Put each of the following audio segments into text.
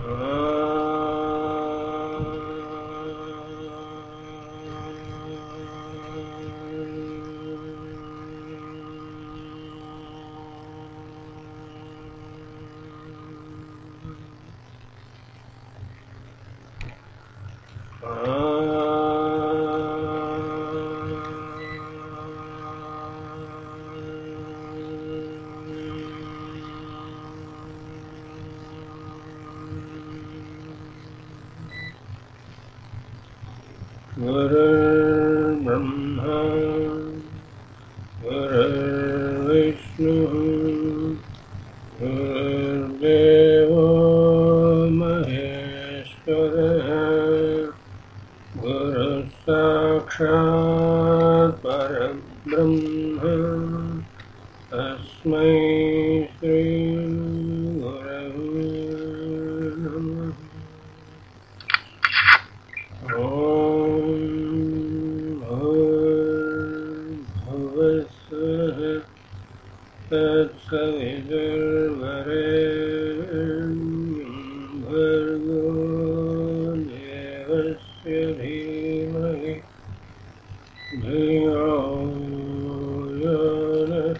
गुरुर्ब्रह्मा गुरुर्विष्णुः गुरुर्देवो महेश्वरः गुरुः साक्षात् परब्रह्म तस्मै श्रीगुरवे नमः ॐ भूर्भुवस्सुः तत्सवितुर्वरेण्यं भर्गो देवस्य धीमहि धियो यो नः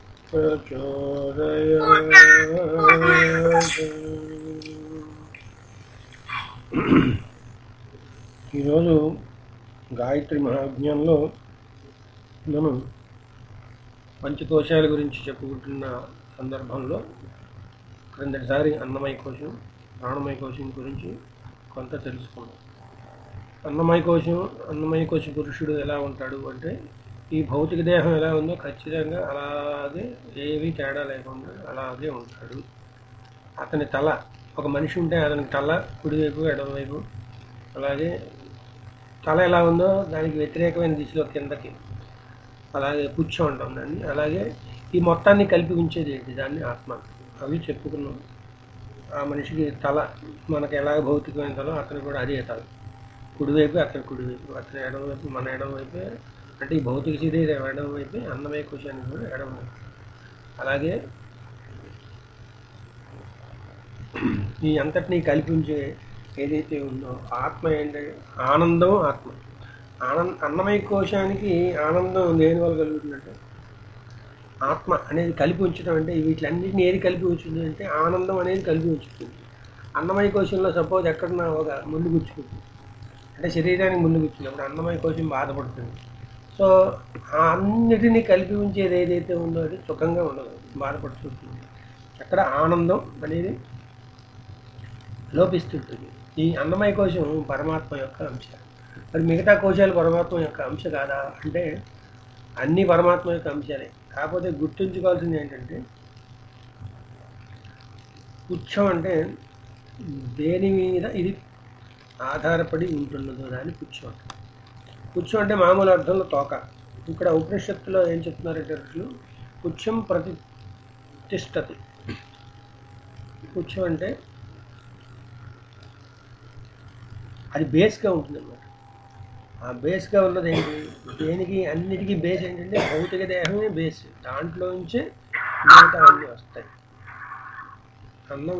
प्रचोदयात् ఈరోజు గాయత్రి మహాజ్ఞంలో మనం పంచకోశాల గురించి చెప్పుకుంటున్న సందర్భంలో క్రిందటిసారి అన్నమయ కోశం ప్రాణమయ కోశం గురించి కొంత తెలుసుకున్నాం అన్నమయ కోశం అన్నమయ కోశ పురుషుడు ఎలా ఉంటాడు అంటే ఈ భౌతిక దేహం ఎలా ఉందో ఖచ్చితంగా అలాగే ఏమీ తేడా లేకుండా అలాగే ఉంటాడు అతని తల ఒక మనిషి ఉంటే అతని తల కుడివైపు ఎడమవైపు అలాగే తల ఎలా ఉందో దానికి వ్యతిరేకమైన దిశలో కిందకి అలాగే పుచ్చం అంటాం దాన్ని అలాగే ఈ మొత్తాన్ని కలిపి ఉంచేది ఏంటి దాన్ని ఆత్మ అవి చెప్పుకున్నాం ఆ మనిషికి తల మనకి ఎలా భౌతికమైన తలో అతను కూడా అదే తల కుడివైపు అతని కుడివైపు అతని ఎడమవైపు మన ఎడమవైపే అంటే ఈ భౌతిక శరీరం ఎడమవైపే అన్నమయ కుశానికి కూడా ఎడమవైపు అలాగే ఈ అంతటినీ కలిపి ఉంచే ఏదైతే ఉందో ఆత్మ ఏంటంటే ఆనందం ఆత్మ ఆనంద అన్నమయ కోశానికి ఆనందం దేని వల్ల కలుగుతుందంటే ఆత్మ అనేది కలిపి ఉంచడం అంటే వీటిలన్నింటినీ ఏది కలిపి ఉంచుతుంది అంటే ఆనందం అనేది కలిపి ఉంచుతుంది అన్నమయ కోశంలో సపోజ్ ఎక్కడన్నా ఒక ముళ్ళు గుచ్చుకుంటుంది అంటే శరీరానికి ముళ్ళు గుచ్చినప్పుడు అన్నమయ కోశం బాధపడుతుంది సో ఆ అన్నిటినీ కలిపి ఉంచేది ఏదైతే ఉందో అది సుఖంగా ఉండదు బాధపడుతుంటుంది అక్కడ ఆనందం అనేది లోపిస్తుంటుంది ఈ అన్నమయ కోశం పరమాత్మ యొక్క అంశ మరి మిగతా కోశాలు పరమాత్మ యొక్క అంశ కాదా అంటే అన్ని పరమాత్మ యొక్క అంశాలే కాకపోతే గుర్తుంచుకోవాల్సింది ఏంటంటే పుచ్చం అంటే దేని మీద ఇది ఆధారపడి ఉంటున్నదో దాన్ని పుచ్చం అంటారు పుచ్చం అంటే మామూలు అర్థంలో తోక ఇక్కడ ఉపనిషత్తులో ఏం చెప్తున్నారంటే ఋషులు పుచ్చం ప్రతిష్టతి పుచ్చం అంటే అది బేస్గా ఉంటుంది అన్నమాట ఆ బేస్గా ఉన్నది ఏంటి దేనికి అన్నిటికీ బేస్ ఏంటంటే భౌతిక దేహమే బేస్ దాంట్లో నుంచే మిగతా అన్నీ వస్తాయి అన్నం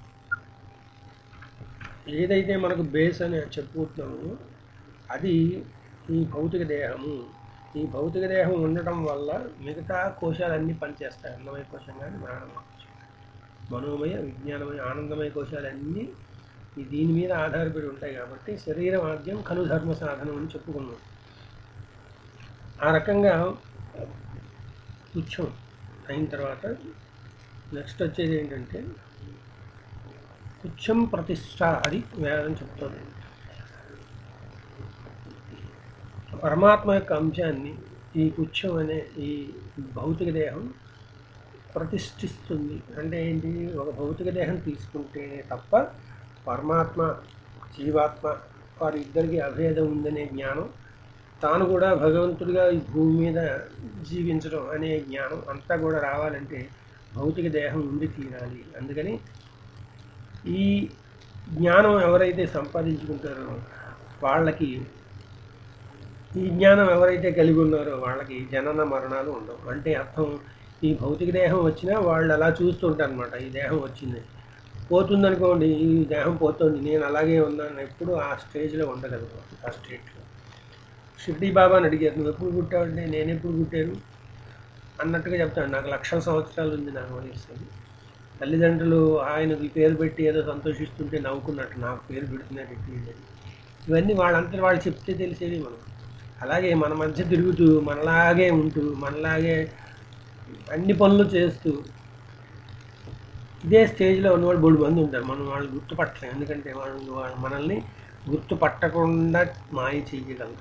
ఏదైతే మనకు బేస్ అని చెప్పుకుంటున్నామో అది ఈ భౌతిక దేహము ఈ భౌతిక దేహం ఉండటం వల్ల మిగతా కోశాలన్నీ పనిచేస్తాయి అన్నమయ కోశం కానీ ప్రాణమయ కోశం మనోమయ విజ్ఞానమయ ఆనందమయ కోశాలన్నీ ఈ దీని మీద ఆధారపడి ఉంటాయి కాబట్టి శరీరం ఆద్యం కలు ధర్మ సాధనం అని చెప్పుకున్నాం ఆ రకంగా పుచ్చం అయిన తర్వాత నెక్స్ట్ వచ్చేది ఏంటంటే పుచ్చం ప్రతిష్ట అది వేదం చెప్తుంది పరమాత్మ యొక్క అంశాన్ని ఈ పుచ్చం అనే ఈ భౌతిక దేహం ప్రతిష్ఠిస్తుంది అంటే ఏంటి ఒక భౌతిక దేహం తీసుకుంటేనే తప్ప పరమాత్మ జీవాత్మ వారి ఇద్దరికి అభేదం ఉందనే జ్ఞానం తాను కూడా భగవంతుడిగా ఈ భూమి మీద జీవించడం అనే జ్ఞానం అంతా కూడా రావాలంటే భౌతిక దేహం ఉండి తీరాలి అందుకని ఈ జ్ఞానం ఎవరైతే సంపాదించుకుంటారో వాళ్ళకి ఈ జ్ఞానం ఎవరైతే కలిగి ఉన్నారో వాళ్ళకి జనన మరణాలు ఉండవు అంటే అర్థం ఈ భౌతిక దేహం వచ్చినా వాళ్ళు అలా చూస్తుంటారు అనమాట ఈ దేహం వచ్చింది పోతుందనుకోండి ఈ దేహం పోతుంది నేను అలాగే ఉన్నాను ఎప్పుడు ఆ స్టేజ్లో ఉండగలను ఆ స్టేట్లో షిర్డీ బాబాని అడిగారు నువ్వు ఎప్పుడు పుట్టావంటే నేను ఎప్పుడు పుట్టాను అన్నట్టుగా చెప్తాను నాకు లక్షల సంవత్సరాలు ఉంది నాకు వయసు తల్లిదండ్రులు ఆయనకి పేరు పెట్టి ఏదో సంతోషిస్తుంటే నవ్వుకున్నట్టు నాకు పేరు పెడుతున్నారు ఎట్టి ఇవన్నీ వాళ్ళంతా వాళ్ళు చెప్తే తెలిసేది మనం అలాగే మన మధ్య తిరుగుతూ మనలాగే ఉంటూ మనలాగే అన్ని పనులు చేస్తూ ఇదే స్టేజ్లో ఉన్నవాళ్ళు బోడు మంది ఉంటారు మనం వాళ్ళు గుర్తుపట్టలేం ఎందుకంటే వాళ్ళు వాళ్ళు మనల్ని గుర్తుపట్టకుండా మాయ చెయ్యగలరు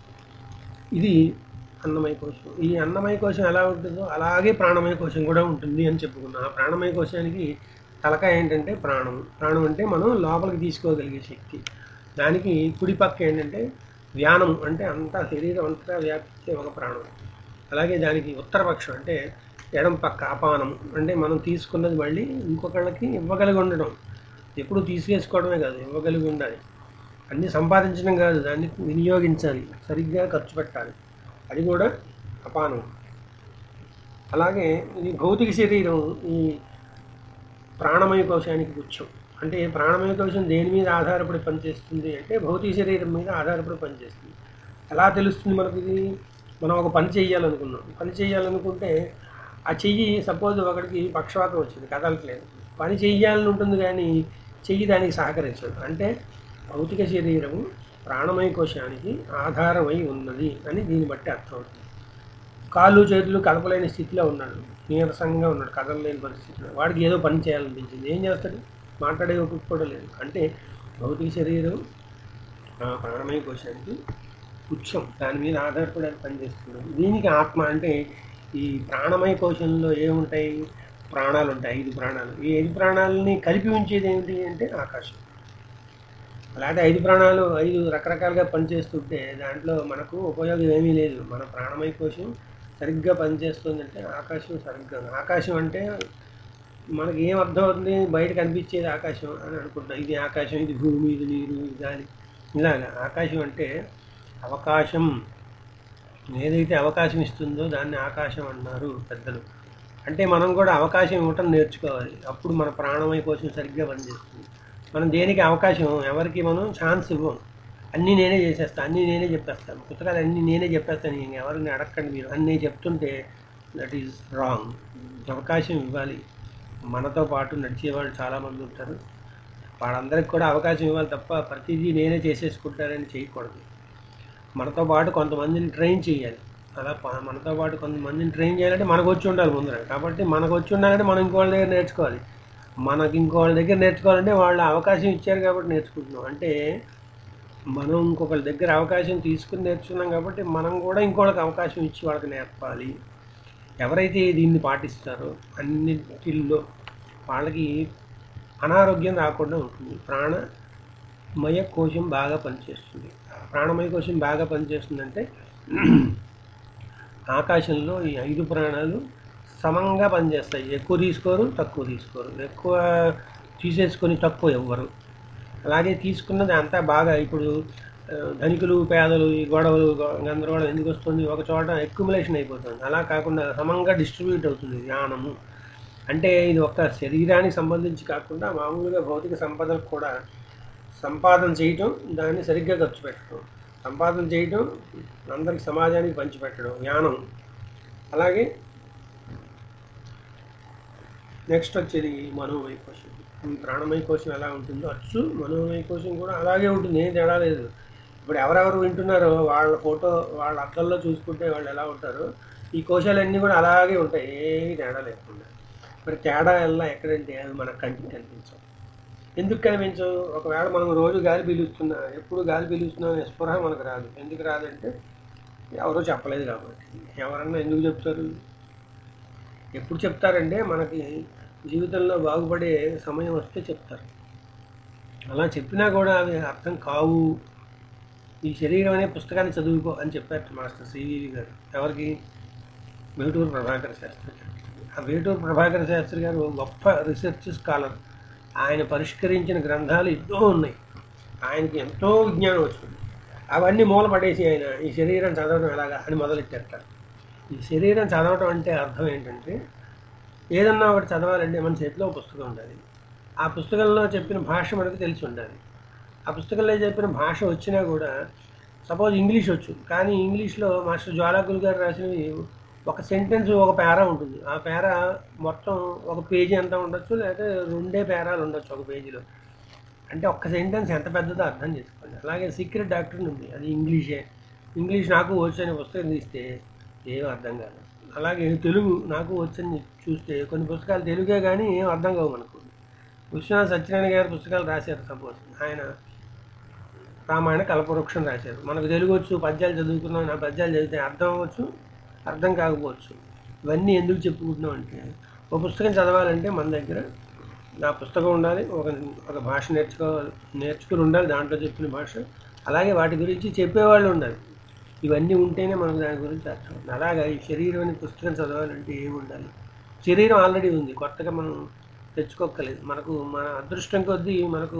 ఇది అన్నమయ కోశం ఈ అన్నమయ కోశం ఎలా ఉంటుందో అలాగే ప్రాణమయ కోశం కూడా ఉంటుంది అని చెప్పుకున్నాం ఆ ప్రాణమయ కోశానికి తలకాయ ఏంటంటే ప్రాణం ప్రాణం అంటే మనం లోపలికి తీసుకోగలిగే శక్తి దానికి కుడి పక్క ఏంటంటే వ్యానం అంటే అంతా శరీరం అంతా వ్యాపించే ఒక ప్రాణం అలాగే దానికి ఉత్తర పక్షం అంటే ఎడం పక్క అపానం అంటే మనం తీసుకున్నది మళ్ళీ ఇంకొకళ్ళకి ఇవ్వగలిగి ఉండడం ఎప్పుడు తీసుకేసుకోవడమే కాదు ఇవ్వగలిగి ఉండాలి అన్ని సంపాదించడం కాదు దాన్ని వినియోగించాలి సరిగ్గా ఖర్చు పెట్టాలి అది కూడా అపానం అలాగే ఈ భౌతిక శరీరం ఈ ప్రాణమయ కోశానికి గుచ్చం అంటే ప్రాణమయ కోశం దేని మీద ఆధారపడి పనిచేస్తుంది అంటే భౌతిక శరీరం మీద ఆధారపడి పనిచేస్తుంది ఎలా తెలుస్తుంది మనకి ఇది మనం ఒక పని చేయాలనుకున్నాం పని చేయాలనుకుంటే ఆ చెయ్యి సపోజ్ ఒకడికి పక్షవాతం వచ్చింది కదలట్లేదు పని చెయ్యాలని ఉంటుంది కానీ చెయ్యి దానికి సహకరించదు అంటే భౌతిక శరీరము ప్రాణమయ కోశానికి ఆధారమై ఉన్నది అని దీన్ని బట్టి అర్థమవుతుంది కాళ్ళు చేతులు కలపలేని స్థితిలో ఉన్నాడు నీరసంగా ఉన్నాడు కదలలేని పరిస్థితిలో వాడికి ఏదో పని చేయాలనిపించింది ఏం చేస్తాడు మాట్లాడే ఓపిక కూడా లేదు అంటే భౌతిక శరీరం ఆ ప్రాణమయ కోశానికి పుచ్చం దాని మీద ఆధారపడి అది పనిచేస్తుంది దీనికి ఆత్మ అంటే ఈ ప్రాణమయ కోశంలో ఏముంటాయి ప్రాణాలు ఉంటాయి ఐదు ప్రాణాలు ఈ ఐదు ప్రాణాలని కలిపి ఉంచేది ఏమిటి అంటే ఆకాశం అలాంటి ఐదు ప్రాణాలు ఐదు రకరకాలుగా పనిచేస్తుంటే దాంట్లో మనకు ఉపయోగం ఏమీ లేదు మన ప్రాణమయ కోశం సరిగ్గా పనిచేస్తుందంటే ఆకాశం సరిగ్గా ఆకాశం అంటే మనకి ఏం అర్థం అవుతుంది బయట కనిపించేది ఆకాశం అని అనుకుంటాం ఇది ఆకాశం ఇది భూమి ఇది నీరు ఇది గాలి ఇలాగా ఆకాశం అంటే అవకాశం ఏదైతే అవకాశం ఇస్తుందో దాన్ని ఆకాశం అన్నారు పెద్దలు అంటే మనం కూడా అవకాశం ఇవ్వటం నేర్చుకోవాలి అప్పుడు మన ప్రాణమయ కోసం సరిగ్గా పనిచేస్తుంది మనం దేనికి అవకాశం ఎవరికి మనం ఛాన్స్ ఇవ్వం అన్నీ నేనే చేసేస్తాను అన్నీ నేనే చెప్పేస్తాను పుస్తకాలు అన్నీ నేనే చెప్పేస్తాను ఇంక ఎవరిని అడగండి మీరు అన్నీ చెప్తుంటే దట్ ఈజ్ రాంగ్ అవకాశం ఇవ్వాలి మనతో పాటు నడిచేవాళ్ళు చాలామంది ఉంటారు వాళ్ళందరికీ కూడా అవకాశం ఇవ్వాలి తప్ప ప్రతిదీ నేనే చేసేసుకుంటారని చేయకూడదు మనతో పాటు కొంతమందిని ట్రైన్ చేయాలి అలా ప- మనతో పాటు కొంతమందిని ట్రైన్ చేయాలంటే మనకు వచ్చి ఉండాలి ముందర కాబట్టి మనకు వచ్చి ఉండాలంటే మనం ఇంకోళ్ళ దగ్గర నేర్చుకోవాలి మనకి ఇంకోళ్ళ దగ్గర నేర్చుకోవాలంటే వాళ్ళు అవకాశం ఇచ్చారు కాబట్టి నేర్చుకుంటున్నాం అంటే మనం ఇంకొకరి దగ్గర అవకాశం తీసుకుని నేర్చుకున్నాం కాబట్టి మనం కూడా ఇంకోళ్ళకి అవకాశం ఇచ్చి వాళ్ళకి నేర్పాలి ఎవరైతే దీన్ని పాటిస్తారో అన్నిటిల్లో వాళ్ళకి అనారోగ్యం రాకుండా ఉంటుంది ప్రాణమయ కోశం బాగా పనిచేస్తుంది ప్రాణమయ కోశం బాగా పనిచేస్తుందంటే ఆకాశంలో ఈ ఐదు ప్రాణాలు సమంగా పనిచేస్తాయి ఎక్కువ తీసుకోరు తక్కువ తీసుకోరు ఎక్కువ తీసేసుకొని తక్కువ ఇవ్వరు అలాగే తీసుకున్నది అంతా బాగా ఇప్పుడు ఆ, ధనికులు పేదలు ఈ గొడవలు గ- గందరగోళం ఎందుకు వస్తుంది ఒక చోట ఎక్యుములేషన్ అయిపోతుంది అలా కాకుండా సమంగా డిస్ట్రిబ్యూట్ అవుతుంది జ్ఞానము అంటే ఇది ఒక శరీరానికి సంబంధించి కాకుండా మామూలుగా భౌతిక సంపదలకు కూడా సంపాదన చేయటం దాన్ని సరిగ్గా ఖర్చు పెట్టడం సంపాదన చేయటం అందరికి సమాజానికి పంచిపెట్టడం జ్ఞానం అలాగే నెక్స్ట్ వచ్చేది మనోమయ కోశం ఈ ప్రాణమయ కోశం ఎలా ఉంటుందో అచ్చు మనోమయ కోశం కూడా అలాగే ఉంటుంది ఏం తేడా లేదు ఇప్పుడు ఎవరెవరు వింటున్నారో వాళ్ళ ఫోటో వాళ్ళ అద్దంలో చూసుకుంటే వాళ్ళు ఎలా ఉంటారో ఈ కోశాలన్నీ కూడా అలాగే ఉంటాయి ఏమీ తేడా లేకుండా మరి తేడా ఎలా ఎక్కడంటే అవి మన కంటికి కనిపించవు ఎందుకు కనిపించవు ఒకవేళ మనం రోజు గాలి పీలుస్తున్నా ఎప్పుడు గాలి పీలుస్తున్నా అనే స్పృహ మనకు రాదు ఎందుకు రాదంటే ఎవరో చెప్పలేదు కాబట్టి ఎవరన్నా ఎందుకు చెప్తారు ఎప్పుడు చెప్తారంటే మనకి జీవితంలో బాగుపడే సమయం వస్తే చెప్తారు అలా చెప్పినా కూడా అవి అర్థం కావు ఈ శరీరం అనే పుస్తకాన్ని చదువుకో అని చెప్పారు మాస్టర్ సివివి గారు ఎవరికి వేటూరు ప్రభాకర్ శాస్త్రి గారు ఆ వేటూరు ప్రభాకర్ శాస్త్రి గారు ఒక గొప్ప రీసెర్చ్ స్కాలర్ ఆయన పరిష్కరించిన గ్రంథాలు ఎన్నో ఉన్నాయి ఆయనకి ఎంతో విజ్ఞానం వచ్చింది అవన్నీ మూల పడేసి ఆయన ఈ శరీరం చదవడం ఎలాగా అని మొదలెట్టారు ఈ శరీరం చదవటం అంటే అర్థం ఏంటంటే ఏదన్నా ఒకటి చదవాలంటే మన చేతిలో ఒక పుస్తకం ఉండాలి ఆ పుస్తకంలో చెప్పిన భాష మనకు తెలిసి ఉండాలి ఆ పుస్తకంలో చెప్పిన భాష వచ్చినా కూడా సపోజ్ ఇంగ్లీష్ వచ్చు కానీ ఇంగ్లీష్లో మాస్టర్ జ్వాలాకులు గారు రాసినవి ఒక సెంటెన్స్ ఒక పేరా ఉంటుంది ఆ పేరా మొత్తం ఒక పేజీ ఎంత ఉండొచ్చు లేకపోతే రెండే పేరాలు ఉండొచ్చు ఒక పేజీలో అంటే ఒక్క సెంటెన్స్ ఎంత పెద్దదో అర్థం చేసుకోండి అలాగే సీక్రెట్ డాక్టర్ ఉంది అది ఇంగ్లీషే ఇంగ్లీష్ నాకు వచ్చు అనే పుస్తకం తీస్తే ఏం అర్థం కాదు అలాగే తెలుగు నాకు వచ్చని చూస్తే కొన్ని పుస్తకాలు తెలుగే కానీ ఏం అర్థం కావు మనకు విశ్వనాథ్ సత్యనారాయణ గారి పుస్తకాలు రాశారు సపోజ్ ఆయన రామాయణ కల్పవృక్షం రాశారు మనకు తెలుగు వచ్చు పద్యాలు చదువుకున్నాం నా పద్యాలు చదివితే అర్థం అవ్వచ్చు అర్థం కాకపోవచ్చు ఇవన్నీ ఎందుకు చెప్పుకుంటున్నాం అంటే ఒక పుస్తకం చదవాలంటే మన దగ్గర నా పుస్తకం ఉండాలి ఒక ఒక భాష నేర్చుకోవాలి నేర్చుకుని ఉండాలి దాంట్లో చెప్పిన భాష అలాగే వాటి గురించి చెప్పేవాళ్ళు ఉండాలి ఇవన్నీ ఉంటేనే మనకు దాని గురించి అర్థం అవుతుంది అలాగా ఈ శరీరం అనే పుస్తకం చదవాలంటే ఏమి ఉండాలి శరీరం ఆల్రెడీ ఉంది కొత్తగా మనం తెచ్చుకోక్కర్లేదు మనకు మన అదృష్టం కొద్దీ మనకు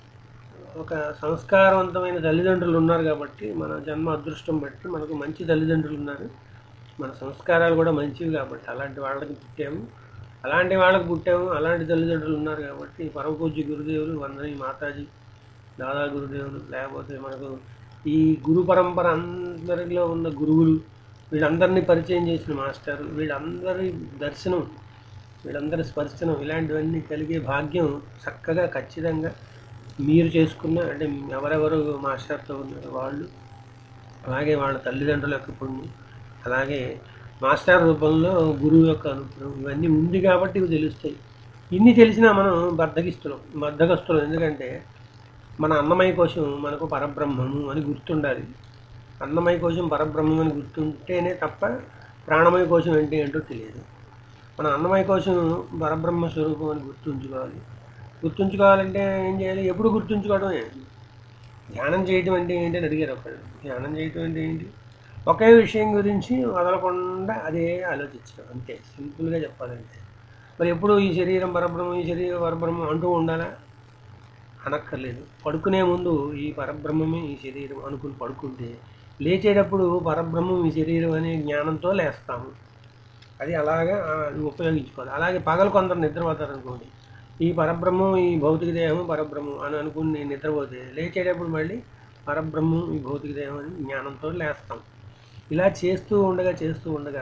ఒక సంస్కారవంతమైన తల్లిదండ్రులు ఉన్నారు కాబట్టి మన జన్మ అదృష్టం బట్టి మనకు మంచి తల్లిదండ్రులు ఉన్నారు మన సంస్కారాలు కూడా మంచివి కాబట్టి అలాంటి వాళ్ళకి పుట్టాము అలాంటి వాళ్ళకి పుట్టాము అలాంటి తల్లిదండ్రులు ఉన్నారు కాబట్టి పరమ పూజ్య గురుదేవులు వందని మాతాజీ దాదా గురుదేవులు లేకపోతే మనకు ఈ గురు పరంపర అందరిలో ఉన్న గురువులు వీళ్ళందరినీ పరిచయం చేసిన మాస్టర్ వీళ్ళందరి దర్శనం వీళ్ళందరి స్పర్శనం ఇలాంటివన్నీ కలిగే భాగ్యం చక్కగా ఖచ్చితంగా మీరు చేసుకున్న అంటే ఎవరెవరు మాస్టర్తో ఉన్నారో వాళ్ళు అలాగే వాళ్ళ తల్లిదండ్రుల యొక్క పుణ్యం అలాగే మాస్టర్ రూపంలో గురువు యొక్క అనుగ్రహం ఇవన్నీ ఉంది కాబట్టి ఇవి తెలుస్తాయి ఇన్ని తెలిసినా మనం బద్దగిస్తున్నాం బద్దగస్తులం ఎందుకంటే మన అన్నమయ కోసం మనకు పరబ్రహ్మము అని గుర్తుండాలి అన్నమయ కోసం పరబ్రహ్మం అని గుర్తుంటేనే తప్ప ప్రాణమయ కోసం ఏంటి ఏంటో తెలియదు మన అన్నమయ కోసం పరబ్రహ్మ స్వరూపం అని గుర్తుంచుకోవాలి గుర్తుంచుకోవాలంటే ఏం చేయాలి ఎప్పుడు గుర్తుంచుకోవడం ఏంటి ధ్యానం చేయటం అంటే ఏంటి అని అడిగారు ఒకళ్ళు ధ్యానం చేయటం అంటే ఏంటి ఒకే విషయం గురించి వదలకుండా అదే ఆలోచించడం అంతే సింపుల్గా చెప్పాలంటే మరి ఎప్పుడు ఈ శరీరం పరబ్రహ్మం ఈ శరీరం పరబ్రహ్మం అంటూ ఉండాలా అనక్కర్లేదు పడుకునే ముందు ఈ పరబ్రహ్మమే ఈ శరీరం అనుకుని పడుకుంటే లేచేటప్పుడు పరబ్రహ్మం ఈ శరీరం అనే జ్ఞానంతో లేస్తాము అది అలాగా ఆ, ఉపయోగించుకోవాలి అలాగే పగలు కొందరు నిద్రపోతారు అనుకోండి ఈ పరబ్రహ్మం ఈ భౌతిక దేహం పరబ్రహ్మం అని అనుకుని నిద్రపోతే లేచేటప్పుడు మళ్ళీ పరబ్రహ్మం ఈ భౌతిక దేహం అని జ్ఞానంతో లేస్తాం ఇలా చేస్తూ ఉండగా చేస్తూ ఉండగా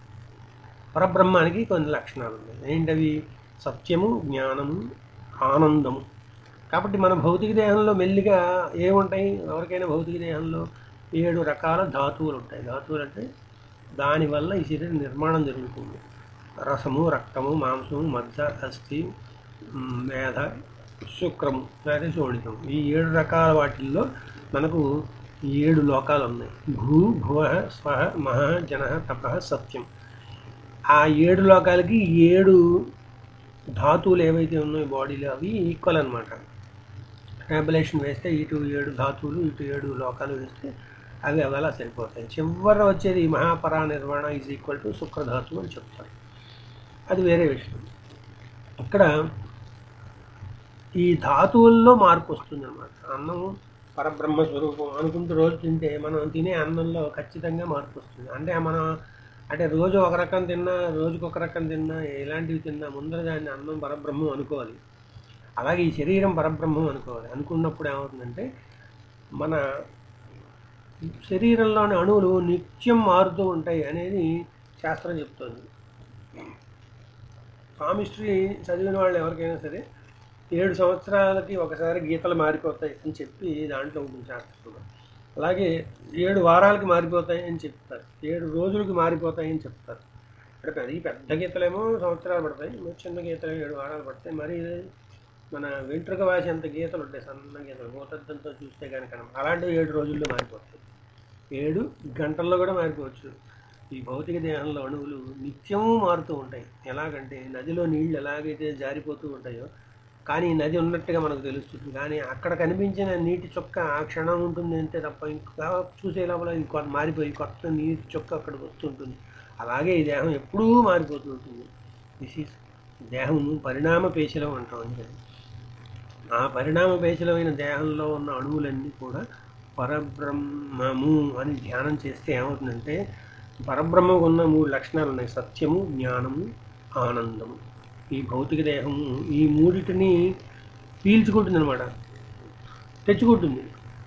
పరబ్రహ్మానికి కొన్ని లక్షణాలు ఉన్నాయి ఏంటవి సత్యము జ్ఞానము ఆనందము కాబట్టి మన భౌతిక దేహంలో మెల్లిగా ఏముంటాయి ఎవరికైనా భౌతిక దేహంలో ఏడు రకాల ధాతువులు ఉంటాయి ధాతువులు అంటే దానివల్ల ఈ శరీర నిర్మాణం జరుగుతుంది రసము రక్తము మాంసము మజ్జ అస్థి మ్, మేధ శుక్రము లేదా శోణితం ఈ ఏడు రకాల వాటిల్లో మనకు ఏడు లోకాలు ఉన్నాయి భూ భువ స్వహ మహ జన తప సత్యం ఆ ఏడు లోకాలకి ఏడు ధాతువులు ఏవైతే ఉన్నాయో బాడీలో అవి ఈక్వల్ అనమాట టాబులేషన్ వేస్తే ఇటు ఏడు ధాతువులు ఇటు ఏడు లోకాలు వేస్తే అవి అలా సరిపోతాయి చివర వచ్చేది ఈ మహాపరా నిర్వాణ ఈజ్ ఈక్వల్ టు శుక్రధాతువు అని చెప్తారు అది వేరే విషయం ఇక్కడ ఈ ధాతువుల్లో మార్పు వస్తుంది అనమాట అన్నము పరబ్రహ్మ స్వరూపం అనుకుంటూ రోజు తింటే మనం తినే అన్నంలో ఖచ్చితంగా మార్పు వస్తుంది అంటే మనం అంటే రోజు ఒక రకం తిన్నా రోజుకు ఒక రకం తిన్నా ఎలాంటివి తిన్నా ముందర దాన్ని అన్నం పరబ్రహ్మం అనుకోవాలి అలాగే ఈ శరీరం పరబ్రహ్మం అనుకోవాలి అనుకున్నప్పుడు ఏమవుతుందంటే మన శరీరంలోని అణువులు నిత్యం మారుతూ ఉంటాయి అనేది శాస్త్రం చెప్తుంది పామిస్ట్రీ చదివిన వాళ్ళు ఎవరికైనా సరే ఏడు సంవత్సరాలకి ఒకసారి గీతలు మారిపోతాయి అని చెప్పి దాంట్లో ఉంటుంది శాస్త్రంలో అలాగే ఏడు వారాలకి మారిపోతాయి అని చెప్తారు ఏడు రోజులకి మారిపోతాయి అని చెప్తారు అంటే మరి పెద్ద గీతలేమో సంవత్సరాలు పడతాయి మరి చిన్న గీతలు ఏడు వారాలు పడతాయి మరి మన వెంట్రుక వాసి అంత గీతలు ఉంటాయి సన్న గీతలు భూతద్దంతో చూస్తే కనుక అలాంటివి ఏడు రోజుల్లో మారిపోతాయి ఏడు గంటల్లో కూడా మారిపోవచ్చు ఈ భౌతిక దేహంలో అణువులు నిత్యము మారుతూ ఉంటాయి ఎలాగంటే నదిలో నీళ్లు ఎలాగైతే జారిపోతూ ఉంటాయో కానీ ఈ నది ఉన్నట్టుగా మనకు తెలుస్తుంది కానీ అక్కడ కనిపించిన నీటి చొక్క ఆ క్షణం ఉంటుంది అంతే తప్ప ఇంకా చూసే లోపల ఇంకొక మారిపోయి కొత్త నీటి చొక్క అక్కడికి వస్తుంటుంది అలాగే ఈ దేహం ఎప్పుడూ మారిపోతూ ఉంటుంది దిస్ ఈస్ దేహము పరిణామ పేశలం అంటాం అంటే ఆ పరిణామ పేశలమైన దేహంలో ఉన్న అణువులన్నీ కూడా పరబ్రహ్మము అని ధ్యానం చేస్తే ఏమవుతుందంటే పరబ్రహ్మకు ఉన్న మూడు లక్షణాలు ఉన్నాయి సత్యము జ్ఞానము ఆనందము ఈ భౌతిక దేహము ఈ మూడిటిని పీల్చుకుంటుంది అనమాట తెచ్చుకుంటుంది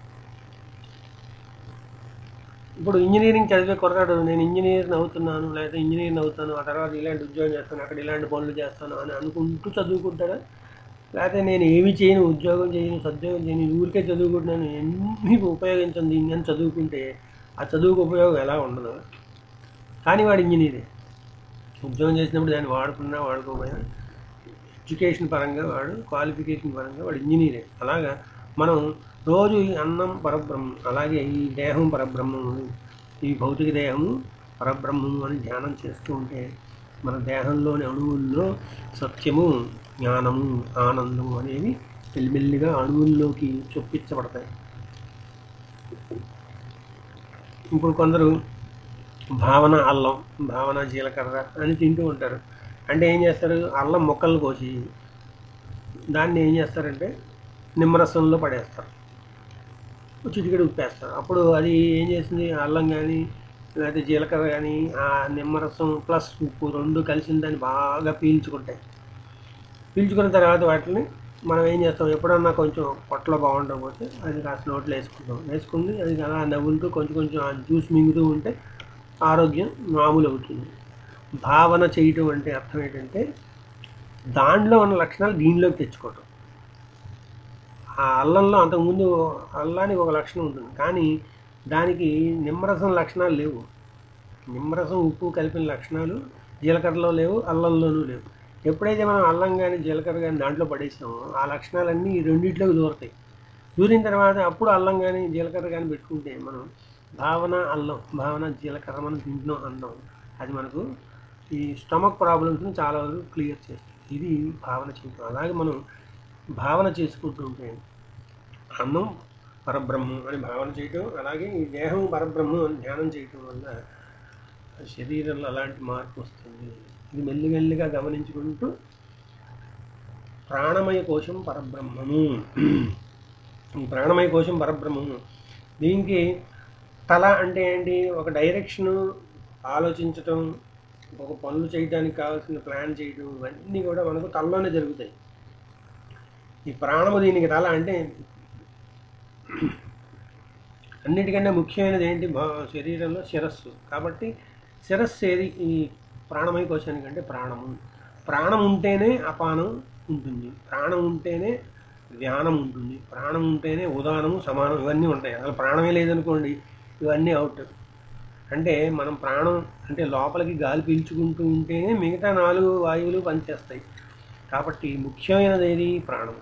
ఇప్పుడు ఇంజనీరింగ్ చదివే కుర్రాడు నేను ఇంజనీర్ని అవుతున్నాను లేదా ఇంజనీర్ని అవుతాను ఆ తర్వాత ఇలాంటి ఉద్యోగం చేస్తాను అక్కడ ఇలాంటి పనులు చేస్తాను అని అనుకుంటూ చదువుకుంటాడా లేకపోతే నేను ఏమి చేయను ఉద్యోగం చేయను సద్యోగం చేయను ఊరికే చదువుకుంటున్నాను ఎన్ని ఉపయోగించను దీన్ని అని చదువుకుంటే ఆ చదువుకు ఉపయోగం ఎలా ఉండదు కానీ వాడు ఇంజనీరే ఉద్యోగం చేసినప్పుడు దాన్ని వాడుకున్నా వాడుకోకపోయినా ఎడ్యుకేషన్ పరంగా వాడు క్వాలిఫికేషన్ పరంగా వాడు ఇంజనీరే అలాగా మనం రోజు ఈ అన్నం పరబ్రహ్మం అలాగే ఈ దేహం పరబ్రహ్మము ఈ భౌతిక దేహము పరబ్రహ్మము అని ధ్యానం చేస్తూ ఉంటే మన దేహంలోని అణువుల్లో సత్యము జ్ఞానము ఆనందము అనేవి మెల్లిమెల్లిగా అణువుల్లోకి చొప్పించబడతాయి ఇప్పుడు కొందరు భావన అల్లం భావన జీలకర్ర అని తింటూ ఉంటారు అంటే ఏం చేస్తారు అల్లం ముక్కలు కోసి దాన్ని ఏం చేస్తారంటే నిమ్మరసంలో పడేస్తారు చిటికెడు ఉప్పేస్తారు అప్పుడు అది ఏం చేసింది అల్లం కానీ లేకపోతే జీలకర్ర కానీ ఆ నిమ్మరసం ప్లస్ ఉప్పు రెండు కలిసిన దాన్ని బాగా పీల్చుకుంటాయి పీల్చుకున్న తర్వాత వాటిని మనం ఏం చేస్తాం ఎప్పుడన్నా కొంచెం పొట్టలో బాగుండకపోతే అది కాస్త నోట్లో వేసుకుంటాం వేసుకుని అది అలా నవ్వులుతూ కొంచెం కొంచెం ఆ జ్యూస్ మింగుతూ ఉంటే ఆరోగ్యం మామూలు అవుతుంది భావన చేయటం అంటే అర్థం ఏంటంటే దాంట్లో ఉన్న లక్షణాలు దీనిలోకి తెచ్చుకోవటం ఆ అల్లంలో అంతకుముందు అల్లానికి ఒక లక్షణం ఉంటుంది కానీ దానికి నిమ్మరసం లక్షణాలు లేవు నిమ్మరసం ఉప్పు కలిపిన లక్షణాలు జీలకర్రలో లేవు అల్లంలోనూ లేవు ఎప్పుడైతే మనం అల్లం కానీ జీలకర్ర కానీ దాంట్లో పడేసామో ఆ లక్షణాలన్నీ ఈ రెండిట్లోకి దూరతాయి దూరిన తర్వాత అప్పుడు అల్లం కానీ జీలకర్ర కానీ పెట్టుకుంటే మనం భావన అల్లం భావన జీలకర్ర మనం తింటున్నాం అన్నం అది మనకు ఈ స్టమక్ ప్రాబ్లమ్స్ని చాలా వరకు క్లియర్ చేస్తుంది ఇది భావన చేయటం అలాగే మనం భావన చేసుకుంటూ ఉంటే అన్నం పరబ్రహ్మం అని భావన చేయటం అలాగే ఈ దేహం పరబ్రహ్మం అని ధ్యానం చేయటం వల్ల శరీరంలో అలాంటి మార్పు వస్తుంది ఇది మెల్లిమెల్లిగా గమనించుకుంటూ ప్రాణమయ కోశం పరబ్రహ్మము ఈ ప్రాణమయ కోశం పరబ్రహ్మము దీనికి తల అంటే ఏంటి ఒక డైరెక్షన్ ఆలోచించటం ఒక పనులు చేయడానికి కావాల్సిన ప్లాన్ చేయడం ఇవన్నీ కూడా మనకు తలలోనే జరుగుతాయి ఈ ప్రాణము దీనికి తల అంటే అన్నిటికన్నా ముఖ్యమైనది ఏంటి భా- శరీరంలో శిరస్సు కాబట్టి శిరస్సు ఏది ఈ ప్రాణమయ కోశానికి అంటే ప్రాణము ప్రాణం ఉంటేనే అపానం ఉంటుంది ప్రాణం ఉంటేనే ధ్యానం ఉంటుంది ప్రాణం ఉంటేనే ఉదానము సమానం ఇవన్నీ ఉంటాయి అసలు ప్రాణమే లేదనుకోండి ఇవన్నీ అవుట్ అంటే మనం ప్రాణం అంటే లోపలికి గాలి పీల్చుకుంటూ ఉంటేనే మిగతా నాలుగు వాయువులు పనిచేస్తాయి కాబట్టి ముఖ్యమైనది ఏది ప్రాణం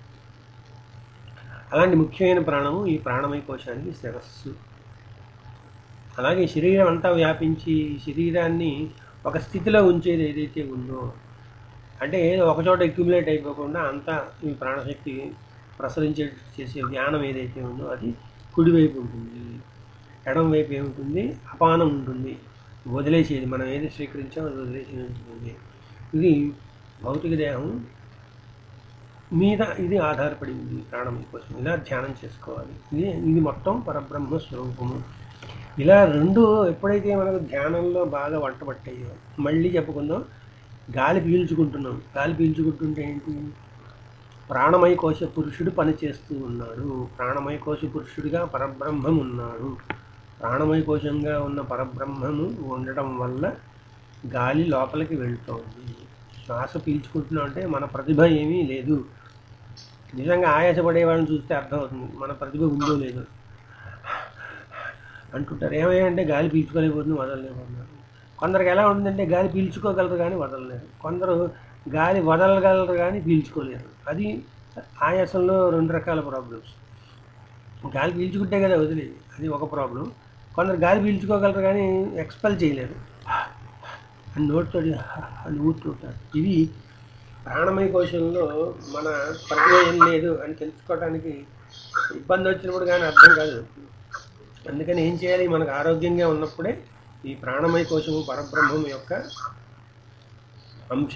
అలాంటి ముఖ్యమైన ప్రాణము ఈ ప్రాణమయ కోశానికి శిరస్సు అలాగే శరీరం అంతా వ్యాపించి ఈ శరీరాన్ని ఒక స్థితిలో ఉంచేది ఏదైతే ఉందో అంటే ఏదో ఒక చోట అక్యుములేట్ అయిపోకుండా అంతా ఈ ప్రాణశక్తి ప్రసరించే చేసే ధ్యానం ఏదైతే ఉందో అది కుడివైపు ఉంటుంది ఎడం వైపు ఏముంటుంది అపానం ఉంటుంది వదిలేసేది మనం ఏది స్వీకరించామో అది వదిలేసేది ఉంటుంది ఇది భౌతిక దేహం మీద ఇది ఆధారపడి ఉంది ప్రాణం కోసం ఇలా ధ్యానం చేసుకోవాలి ఇది ఇది మొత్తం పరబ్రహ్మ స్వరూపము ఇలా రెండు ఎప్పుడైతే మనకు ధ్యానంలో బాగా వంటపట్టాయో మళ్ళీ చెప్పుకుందాం గాలి పీల్చుకుంటున్నాం గాలి పీల్చుకుంటుంటే ఏంటి ప్రాణమయ కోశ పురుషుడు పనిచేస్తూ ఉన్నాడు ప్రాణమయ కోశ పురుషుడిగా పరబ్రహ్మం ఉన్నాడు ప్రాణమయ కోశంగా ఉన్న పరబ్రహ్మము ఉండటం వల్ల గాలి లోపలికి వెళ్తోంది శ్వాస పీల్చుకుంటున్నాం అంటే మన ప్రతిభ ఏమీ లేదు నిజంగా ఆయాసపడే వాళ్ళని చూస్తే అర్థమవుతుంది మన ప్రతిభ ఉందో లేదో అంటుంటారు ఏమయ్యంటే గాలి పీల్చుకోలేకపోతుంది వదలలేకపోతున్నారు కొందరికి ఎలా ఉంటుందంటే గాలి పీల్చుకోగలరు కానీ వదలలేరు కొందరు గాలి వదలగలరు కానీ పీల్చుకోలేరు అది ఆయాసంలో రెండు రకాల ప్రాబ్లమ్స్ గాలి పీల్చుకుంటే కదా వదిలేదు అది ఒక ప్రాబ్లం కొందరు గాలి పీల్చుకోగలరు కానీ ఎక్స్పెల్ చేయలేరు అని నోటితో అని ఊరుతుంటారు ఇది ప్రాణమయ కోశంలో మన ప్రతిభ ఏం లేదు అని తెలుసుకోవడానికి ఇబ్బంది వచ్చినప్పుడు కానీ అర్థం కాదు అందుకని ఏం చేయాలి మనకు ఆరోగ్యంగా ఉన్నప్పుడే ఈ ప్రాణమయ కోశము పరబ్రహ్మం యొక్క అంశ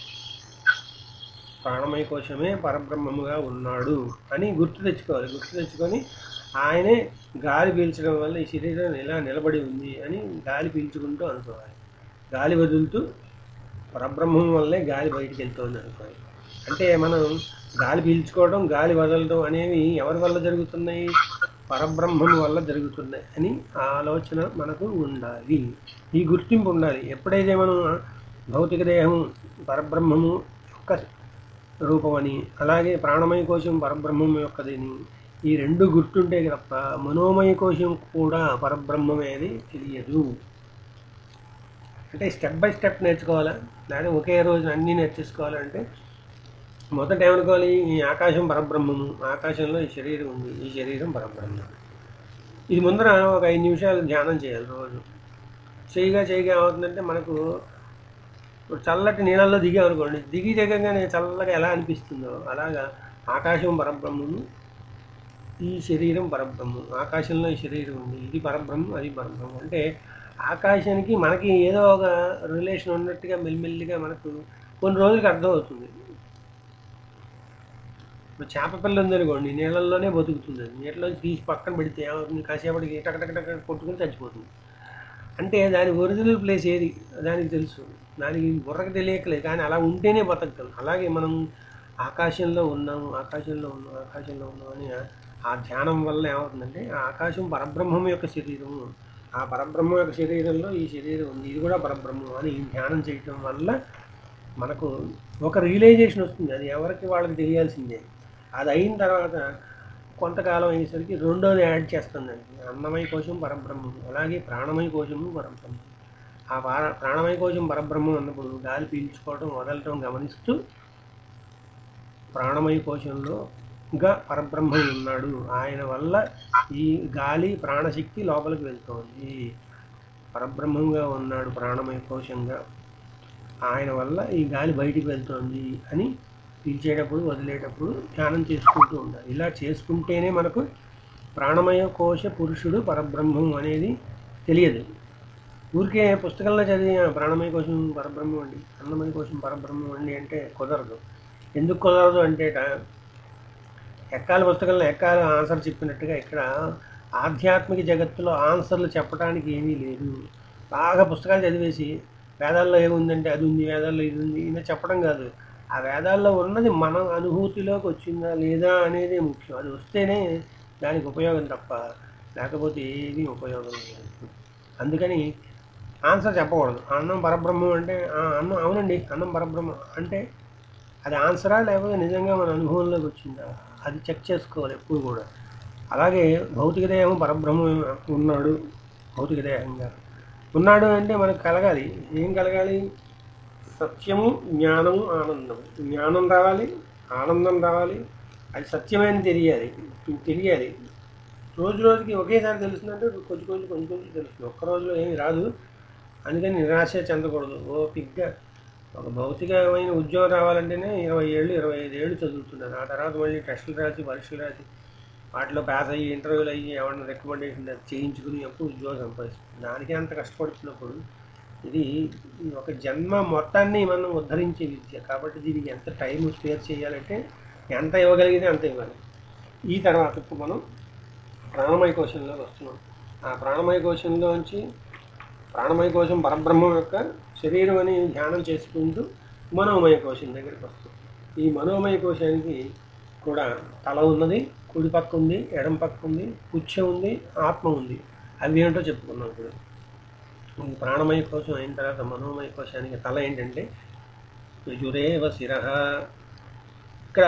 ప్రాణమయ కోశమే పరబ్రహ్మముగా ఉన్నాడు అని గుర్తు తెచ్చుకోవాలి గుర్తు తెచ్చుకొని ఆయనే గాలి పీల్చడం వల్ల ఈ శరీరం ఎలా నిలబడి ఉంది అని గాలి పీల్చుకుంటూ అనుకోవాలి గాలి వదులుతూ పరబ్రహ్మం వల్లే గాలి బయటికి వెళ్తుంది అనుకోండి అంటే మనం గాలి పీల్చుకోవడం గాలి వదలడం అనేవి ఎవరి వల్ల జరుగుతున్నాయి పరబ్రహ్మం వల్ల జరుగుతున్నాయి అని ఆ ఆలోచన మనకు ఉండాలి ఈ గుర్తింపు ఉండాలి ఎప్పుడైతే మనం భౌతిక దేహం పరబ్రహ్మము యొక్క రూపమని అలాగే ప్రాణమయ కోశం పరబ్రహ్మం యొక్కదని ఈ రెండు గుర్తుంటే తప్ప మనోమయ కోశం కూడా పరబ్రహ్మమే అని తెలియదు అంటే స్టెప్ బై స్టెప్ నేర్చుకోవాలా లేదా ఒకే రోజు అన్నీ నేర్చేసుకోవాలంటే మొదట ఏమనుకోవాలి ఈ ఆకాశం పరబ్రహ్మము ఆకాశంలో ఈ శరీరం ఉంది ఈ శరీరం పరబ్రహ్మం ఇది ముందర ఒక ఐదు నిమిషాలు ధ్యానం చేయాలి రోజు చేయగా చేయగా ఏమవుతుందంటే మనకు ఇప్పుడు చల్లటి నీళ్ళల్లో దిగామనుకోండి దిగి దిగగానే చల్లగా ఎలా అనిపిస్తుందో అలాగా ఆకాశం పరబ్రహ్మము ఈ శరీరం పరబ్రహ్మం ఆకాశంలో ఈ శరీరం ఉంది ఇది పరబ్రహ్మం అది పరబ్రహ్మం అంటే ఆకాశానికి మనకి ఏదో ఒక రిలేషన్ ఉన్నట్టుగా మెల్లిమెల్లిగా మనకు కొన్ని రోజులకి అర్థమవుతుంది ఇప్పుడు చేప పిల్ల ఉందనుకోండి నీళ్ళల్లోనే బతుకుతుంది అది నీళ్ళలో తీసి పక్కన పెడితే ఏమవుతుంది కాసేపటికి టక టక టక కొట్టుకుని చచ్చిపోతుంది అంటే దాని ఒరిజినల్ ప్లేస్ ఏది దానికి తెలుసు దానికి బుర్రకు తెలియకలేదు కానీ అలా ఉంటేనే బతకగలం అలాగే మనం ఆకాశంలో ఉన్నాము ఆకాశంలో ఉన్నాం ఆకాశంలో ఉన్నాం అని ఆ ధ్యానం వల్ల ఏమవుతుందంటే ఆ ఆకాశం పరబ్రహ్మం యొక్క శరీరము ఆ పరబ్రహ్మం యొక్క శరీరంలో ఈ శరీరం ఉంది ఇది కూడా పరబ్రహ్మం అని ఈ ధ్యానం చేయటం వల్ల మనకు ఒక రియలైజేషన్ వస్తుంది అది ఎవరికి వాళ్ళకి తెలియాల్సిందే అది అయిన తర్వాత కొంతకాలం అయ్యేసరికి రెండోది యాడ్ చేస్తుందండి అన్నమయ కోశం పరబ్రహ్మం అలాగే ప్రాణమయ కోశము పరబ్రహ్మం ఆ పార ప్రాణమయ కోశం పరబ్రహ్మం అన్నప్పుడు గాలి పీల్చుకోవడం వదలటం గమనిస్తూ ప్రాణమయ కోశంలో గా పరబ్రహ్మం ఉన్నాడు ఆయన వల్ల ఈ గాలి ప్రాణశక్తి లోపలికి వెళ్తోంది పరబ్రహ్మంగా ఉన్నాడు ప్రాణమయ కోశంగా ఆయన వల్ల ఈ గాలి బయటికి వెళ్తోంది అని పీల్చేటప్పుడు వదిలేటప్పుడు ధ్యానం చేసుకుంటూ ఉండాలి ఇలా చేసుకుంటేనే మనకు ప్రాణమయ కోశ పురుషుడు పరబ్రహ్మం అనేది తెలియదు ఊరికే పుస్తకంలో చదివి "ఆ, ప్రాణమయ కోశం పరబ్రహ్మం అండి అన్నమయ కోశం పరబ్రహ్మం అండి అంటే కుదరదు ఎందుకు కుదరదు అంటే ఎక్కాల పుస్తకంలో ఎక్కాల ఆన్సర్ చెప్పినట్టుగా ఇక్కడ ఆధ్యాత్మిక జగత్తులో ఆన్సర్లు చెప్పడానికి ఏమీ లేదు బాగా పుస్తకాలు చదివేసి వేదాల్లో ఏముందంటే అది ఉంది వేదాల్లో ఇది ఉంది ఇలా చెప్పడం కాదు ఆ వేదాల్లో ఉన్నది మన అనుభూతిలోకి వచ్చిందా లేదా అనేది ముఖ్యం అది వస్తేనే దానికి ఉపయోగం తప్ప లేకపోతే ఏమీ ఉపయోగం లేదు అందుకని ఆన్సర్ చెప్పకూడదు అన్నం పరబ్రహ్మం అంటే "ఆ, అన్నం అవునండి అన్నం పరబ్రహ్మం అంటే అది ఆన్సరా లేకపోతే నిజంగా మన అనుభవంలోకి వచ్చిందా అది చెక్ చేసుకోవాలి ఎప్పుడు కూడా అలాగే భౌతిక దేహం పరబ్రహ్మం ఉన్నాడు భౌతిక దేహంగా ఉన్నాడు అంటే మనకు కలగాలి ఏం కలగాలి సత్యము జ్ఞానము ఆనందం జ్ఞానం రావాలి ఆనందం రావాలి అది సత్యమని తెలియాలి తెలియాలి రోజు రోజుకి ఒకేసారి తెలుస్తుందంటే కొంచెం కొంచెం కొంచెం కొంచెం తెలుస్తుంది ఒక్క రోజులో ఏమి రాదు అందుకని నిరాశ చెందకూడదు ఓపిగ్గా ఒక భౌతికమైన ఉద్యోగం రావాలంటేనే ఇరవై ఏళ్ళు ఇరవై ఐదు ఏళ్ళు చదువుతున్నాను ఆ తర్వాత మళ్ళీ టెస్టులు రాసి పరీక్షలు రాసి వాటిలో పాస్ అయ్యి ఇంటర్వ్యూలు అయ్యి ఏమన్నా రికమెండేషన్ చేయించుకుని అప్పుడు ఉద్యోగం సంపాదిస్తుంది దానికి అంత కష్టపడుతున్నప్పుడు ఇది ఈ ఒక జన్మ మొత్తాన్ని మనం ఉద్ధరించే విద్య కాబట్టి దీనికి ఎంత టైం స్పేర్ చేయాలంటే ఎంత ఇవ్వగలిగితే అంత ఇవ్వాలి ఈ తర్వాత ఇప్పుడు మనం ప్రాణమయ కోశంలోకి వస్తున్నాం ఆ ప్రాణమయ కోశంలోంచి ప్రాణమయ కోశం పరబ్రహ్మం యొక్క శరీరం అని ధ్యానం చేసుకుంటూ మనోమయ కోశం దగ్గరికి వస్తాం ఈ మనోమయ కోశానికి కూడా తల ఉన్నది కుడి పక్క ఉంది ఎడం పక్క ఉంది పుచ్చ ఉంది ఆత్మ ఉంది అవి ఏంటో చెప్పుకున్నాం ఇప్పుడు ఈ ప్రాణమయ కోశం అయిన తర్వాత మనోమయ కోశానికి తల ఏంటంటే యజురేవ శిర ఇక్కడ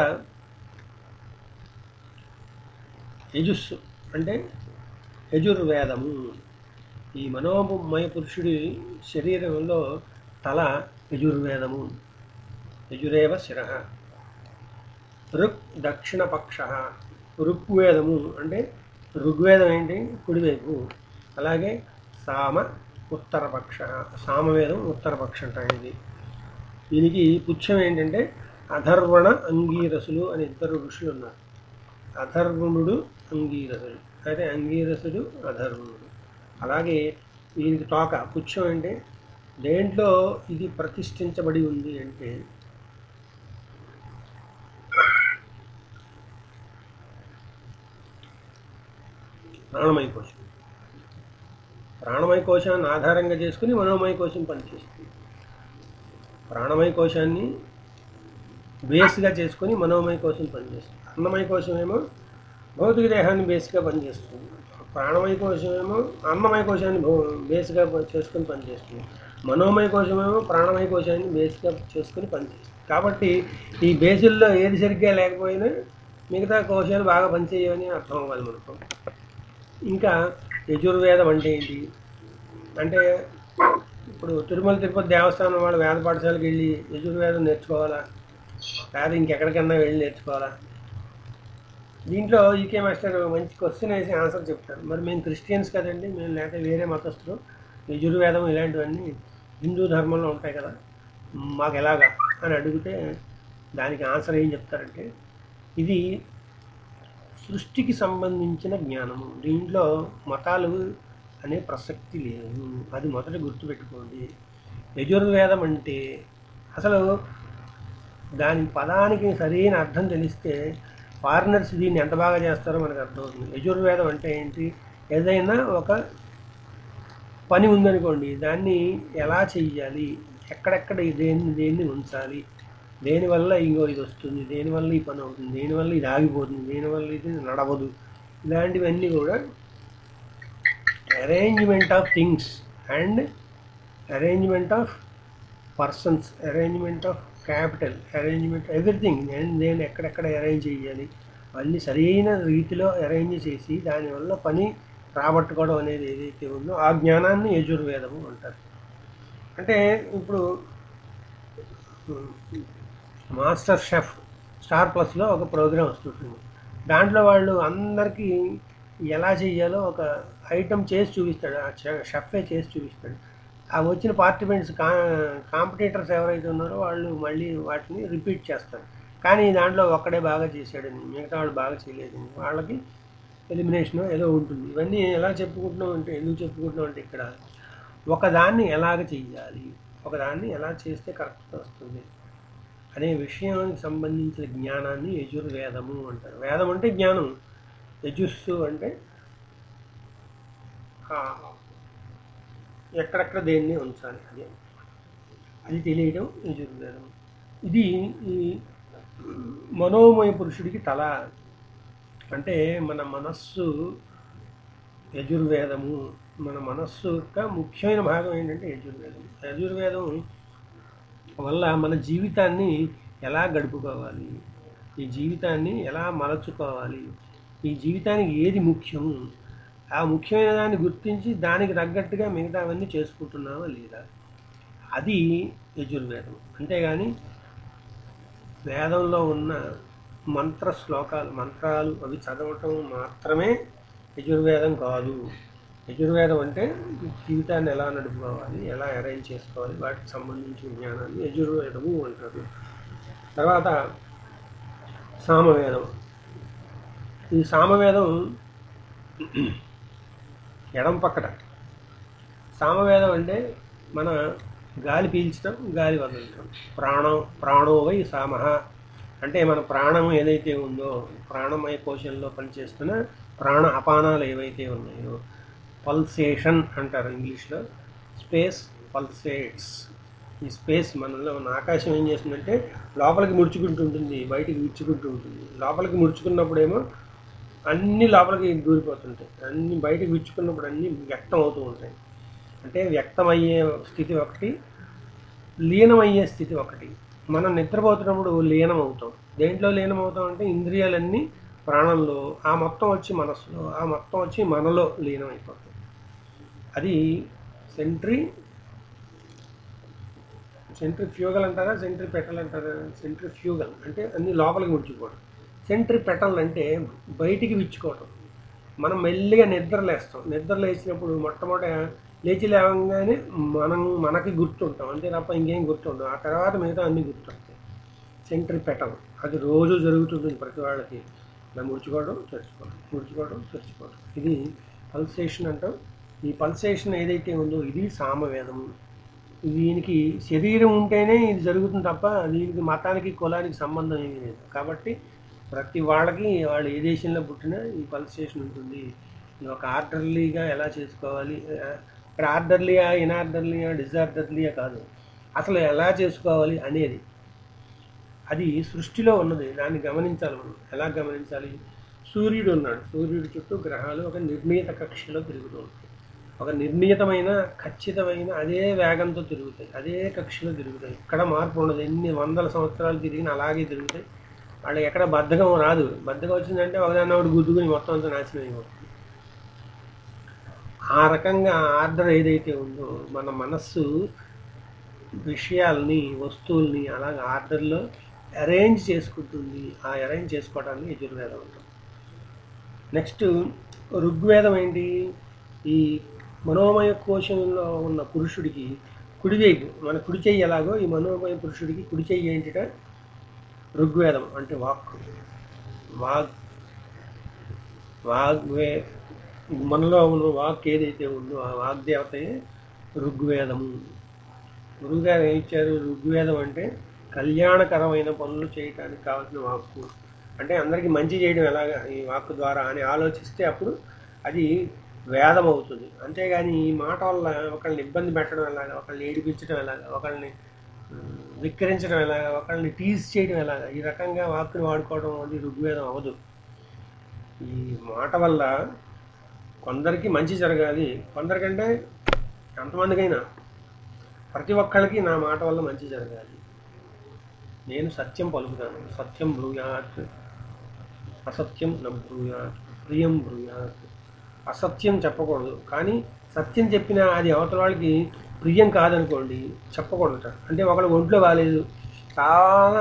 యజుస్సు అంటే యజుర్వేదము ఈ మనోమయ పురుషుడి శరీరంలో తల యజుర్వేదము యజురేవ శిర ఋక్ దక్షిణ పక్ష ఋగ్వేదము అంటే ఋగ్వేదం ఏంటి కుడివైపు అలాగే సామ ఉత్తరపక్ష సామవేదం ఉత్తరపక్ష అంట ఇది దీనికి పుచ్చం ఏంటంటే అధర్వణ అంగీరసులు అని ఇద్దరు ఋషులు ఉన్నారు అధర్వణుడు అంగీరసుడు అయితే అంగీరసుడు అధర్వణుడు అలాగే దీనికి తోక పుచ్చం అంటే దేంట్లో ఇది ప్రతిష్ఠించబడి ఉంది అంటే ప్రాణమయ కోశం ప్రాణమయ కోశాన్ని ఆధారంగా చేసుకుని మనోమయ కోశం పనిచేస్తుంది ప్రాణమయ కోశాన్ని బేస్గా చేసుకొని మనోమయ కోశం పనిచేస్తుంది అన్నమయ కోశం ఏమో భౌతిక దేహాన్ని బేస్గా పనిచేస్తుంది ప్రాణమయ కోశం ఏమో అన్నమయ కోశాన్ని భౌ- బేస్గా ప- చేసుకొని పనిచేస్తుంది మనోమయ కోశం ఏమో ప్రాణమయ కోశాన్ని బేస్గా చేసుకొని పనిచేస్తుంది కాబట్టి ఈ బేసుల్లో ఏది సరిగ్గా లేకపోయినా మిగతా కోశాలు బాగా పనిచేయవని అర్థం అవ్వాలి మనకు ఇంకా యజుర్వేదం అంటే ఏంటి అంటే ఇప్పుడు తిరుమల తిరుపతి దేవస్థానం వాళ్ళు వేద పాఠశాలకు వెళ్ళి యజుర్వేదం నేర్చుకోవాలా లేదా ఇంకెక్కడికన్నా వెళ్ళి నేర్చుకోవాలా దీంట్లో ఈకే మాస్టర్ మంచి క్వశ్చన్ వేసి ఆన్సర్ చెప్తారు మరి మేము క్రిస్టియన్స్ కదండి మేము లేకపోతే వేరే మతస్థులు యజుర్వేదం ఇలాంటివన్నీ హిందూ ధర్మంలో ఉంటాయి కదా మాకు ఎలాగా అని అడిగితే దానికి ఆన్సర్ ఏం చెప్తారంటే ఇది సృష్టికి సంబంధించిన జ్ఞానము దీంట్లో మతాలు అనే ప్రసక్తి లేదు అది మొదట గుర్తుపెట్టుకోండి యజుర్వేదం అంటే అసలు దాని పదానికి సరైన అర్థం తెలిస్తే ఫారినర్స్ దీన్ని ఎంత బాగా చేస్తారో మనకు అర్థమవుతుంది యజుర్వేదం అంటే ఏంటి ఏదైనా ఒక పని ఉందనుకోండి దాన్ని ఎలా చెయ్యాలి ఎక్కడెక్కడ దేన్ని దేన్ని ఉంచాలి దేనివల్ల ఇంకో ఇది వస్తుంది దేనివల్ల ఈ పని అవుతుంది దేనివల్ల ఇది ఆగిపోతుంది దేనివల్ల ఇది నడవదు ఇలాంటివన్నీ కూడా arrangement of things and arrangement of persons arrangement of capital arrangement everything నేను నేను ఎక్కడెక్కడ అరేంజ్ చేయాలి అన్నీ సరైన రీతిలో అరేంజ్ చేసి దానివల్ల పని రాబట్టుకోవడం అనేది ఏదైతే ఉందో ఆ జ్ఞానాన్ని యజుర్వేదము అంటారు అంటే ఇప్పుడు మాస్టర్ షెఫ్ స్టార్ ప్లస్లో ఒక ప్రోగ్రామ్ వస్తుంటుంది దాంట్లో వాళ్ళు అందరికీ ఎలా చేయాలో ఒక ఐటమ్ చేసి చూపిస్తాడు ఆ షెఫే చేసి చూపిస్తాడు ఆ వచ్చిన పార్టిసిపెంట్స్ కా కాంపిటీటర్స్ ఎవరైతే ఉన్నారో వాళ్ళు మళ్ళీ వాటిని రిపీట్ చేస్తారు కానీ దాంట్లో ఒక్కడే బాగా చేశాడని మిగతా వాళ్ళు బాగా చేయలేదని వాళ్ళకి ఎలిమినేషన్ ఏదో ఉంటుంది ఇవన్నీ ఎలా చెప్పుకుంటున్నాం అంటే ఎందుకు చెప్పుకుంటున్నాం అంటే ఇక్కడ ఒకదాన్ని ఎలాగ చెయ్యాలి ఒకదాన్ని ఎలా చేస్తే కరెక్ట్గా వస్తుంది అనే విషయానికి సంబంధించిన జ్ఞానాన్ని యజుర్వేదము అంటారు వేదం అంటే జ్ఞానం యజుస్సు అంటే ఆ, ఎక్కడెక్కడ దేన్ని ఉంచాలి అది అది తెలియడం యజుర్వేదం ఇది ఈ మనోమయ పురుషుడికి తల అంటే మన మనస్సు యజుర్వేదము మన మనస్సు యొక్క ముఖ్యమైన భాగం ఏంటంటే యజుర్వేదం యజుర్వేదం వల్ల మన జీవితాన్ని ఎలా గడుపుకోవాలి ఈ జీవితాన్ని ఎలా మలచుకోవాలి ఈ జీవితానికి ఏది ముఖ్యం ఆ ముఖ్యమైన దాన్ని గుర్తించి దానికి తగ్గట్టుగా మిగతావన్నీ చేసుకుంటున్నావా లేదా అది యజుర్వేదం అంతేగాని వేదంలో ఉన్న మంత్ర శ్లోకాలు మంత్రాలు అవి చదవటం మాత్రమే యజుర్వేదం కాదు యజుర్వేదం అంటే జీవితాన్ని ఎలా నడుపుకోవాలి ఎలా అరేంజ్ చేసుకోవాలి వాటికి సంబంధించిన జ్ఞానాన్ని యజుర్వేదము అంటారు తర్వాత సామవేదం ఈ సామవేదం ఎడం పక్కన సామవేదం అంటే మన గాలి పీల్చడం గాలి వదలటం ప్రాణం ప్రాణోవై సామహ అంటే మన ప్రాణం ఏదైతే ఉందో ప్రాణమయ కోశంలో పనిచేస్తున్న ప్రాణ అపానాలు ఏవైతే ఉన్నాయో పల్సేషన్ అంటారు ఇంగ్లీష్లో స్పేస్ పల్సేట్స్ ఈ స్పేస్ మనలో ఉన్న ఆకాశం ఏం చేస్తుందంటే లోపలికి ముడుచుకుంటూ ఉంటుంది బయటికి విచ్చుకుంటూ ఉంటుంది లోపలికి ముడుచుకున్నప్పుడేమో అన్ని లోపలికి దూరిపోతుంటాయి అన్ని బయటకు విచ్చుకున్నప్పుడు అన్నీ వ్యక్తం అవుతూ ఉంటాయి అంటే వ్యక్తమయ్యే స్థితి ఒకటి లీనమయ్యే స్థితి ఒకటి మనం నిద్రపోతున్నప్పుడు లీనం అవుతాం దేంట్లో లీనం అవుతాం అంటే ఇంద్రియాలన్నీ ప్రాణంలో ఆ మొత్తం వచ్చి మనస్సులో ఆ మొత్తం వచ్చి మనలో లీనం అయిపోతుంది అది సెంట్రీ సెంట్రీ ఫ్యూగల్ అంటారా సెంట్రీ పెటల్ అంటారా సెంట్రీ ఫ్యూగల్ అంటే అన్ని లోపలికి ముడుచుకోవడం సెంట్రీ పెటల్ అంటే బయటికి విచ్చుకోవడం మనం మెల్లిగా నిద్ర లేస్తాం నిద్ర లేచినప్పుడు మొట్టమొదట లేచి లేవగానే మనం మనకి గుర్తుంటాం అంతే తప్ప ఇంకేం గుర్తుండవు ఆ తర్వాత మిగతా అన్ని గుర్తుంటాయి సెంట్రీ పెటల్ అది రోజు జరుగుతుంటుంది ప్రతి వాళ్ళకి ఇలా ముడుచుకోవడం తెరుచుకోవడం ముడుచుకోవడం తెరుచుకోవడం ఇది పల్సేషన్ అంటాం ఈ పల్సేషన్ ఏదైతే ఉందో ఇది సామవేదము దీనికి శరీరం ఉంటేనే ఇది జరుగుతుంది తప్ప దీనికి మతానికి కులానికి సంబంధం ఏమీ లేదు కాబట్టి ప్రతి వాళ్ళకి వాళ్ళు ఏ దేశంలో పుట్టినా ఈ పల్సేషన్ ఉంటుంది ఇది ఒక ఆర్డర్లీగా ఎలా చేసుకోవాలి ఆ, ఇక్కడ ఆర్డర్లీయా ఇన్ఆర్డర్లీయా డిజార్డర్లీయా కాదు అసలు ఎలా చేసుకోవాలి అనేది అది సృష్టిలో ఉన్నది దాన్ని గమనించాలి మనం ఎలా గమనించాలి సూర్యుడు ఉన్నాడు సూర్యుడి చుట్టూ గ్రహాలు ఒక నిర్ణీత కక్షలో తిరుగుతూ ఉంటాయి ఒక నిర్ణీతమైన ఖచ్చితమైన అదే వేగంతో తిరుగుతాయి అదే కక్షలో తిరుగుతాయి ఇక్కడ మార్పు ఉండదు ఎన్ని వందల సంవత్సరాలు తిరిగినా అలాగే తిరుగుతాయి వాళ్ళకి ఎక్కడ బద్ధకం రాదు బద్ధకం వచ్చిందంటే ఒకదాన్ని ఒకటి గుద్దుకుని మొత్తం అంతా నాశనం అయిపోతుంది ఆ రకంగా ఆర్డర్ ఏదైతే ఉందో మన మనస్సు విషయాల్ని వస్తువుల్ని అలాగ ఆర్డర్లో అరేంజ్ చేసుకుంటుంది ఆ అరేంజ్ చేసుకోవడానికి యజుర్వేదం ఉంటుంది నెక్స్ట్ ఋగ్వేదం ఏంటి ఈ మనోమయ కోశంలో ఉన్న పురుషుడికి కుడి చేయి మన కుడి చెయ్యి ఎలాగో ఈ మనోమయ పురుషుడికి కుడి చెయ్యి ఏంటిట ఋగ్వేదం అంటే వాక్ వాగ్ వాగ్వే మనలో ఉన్న వాక్ ఏదైతే ఉందో ఆ వాగ్దేవతయే ఋగ్వేదము గురువుగారు ఏం ఇచ్చారు ఋగ్వేదం అంటే కళ్యాణకరమైన పనులు చేయడానికి కావాల్సిన వాక్కు అంటే అందరికీ మంచి చేయడం ఎలాగా ఈ వాక్కు ద్వారా అని ఆలోచిస్తే అప్పుడు అది వేదం అవుతుంది అంతేగాని ఈ మాట వల్ల ఒకళ్ళని ఇబ్బంది పెట్టడం ఎలాగా ఒకళ్ళని ఏడిపించడం ఎలాగా ఒకళ్ళని ఉమ్, విక్రించడం ఎలాగా ఒకళ్ళని టీజ్ చేయడం ఎలాగా ఈ రకంగా వాక్కుని వాడుకోవడం అది ఋగ్వేదం అవ్వదు ఈ మాట వల్ల కొందరికి మంచి జరగాలి కొందరికంటే ఎంతమందికైనా ప్రతి ఒక్కళ్ళకి నా మాట వల్ల మంచి జరగాలి నేను సత్యం పలుకుతాను సత్యం బ్రూయాత్ అసత్యం న బ్రూయాత్ ప్రియం బ్రూయాత్ అసత్యం చెప్పకూడదు కానీ సత్యం చెప్పినా అది అవతల వాళ్ళకి ప్రియం కాదనుకోండి చెప్పకూడదు అంటే ఒకళ్ళకి ఒంట్లో బాగాలేదు చాలా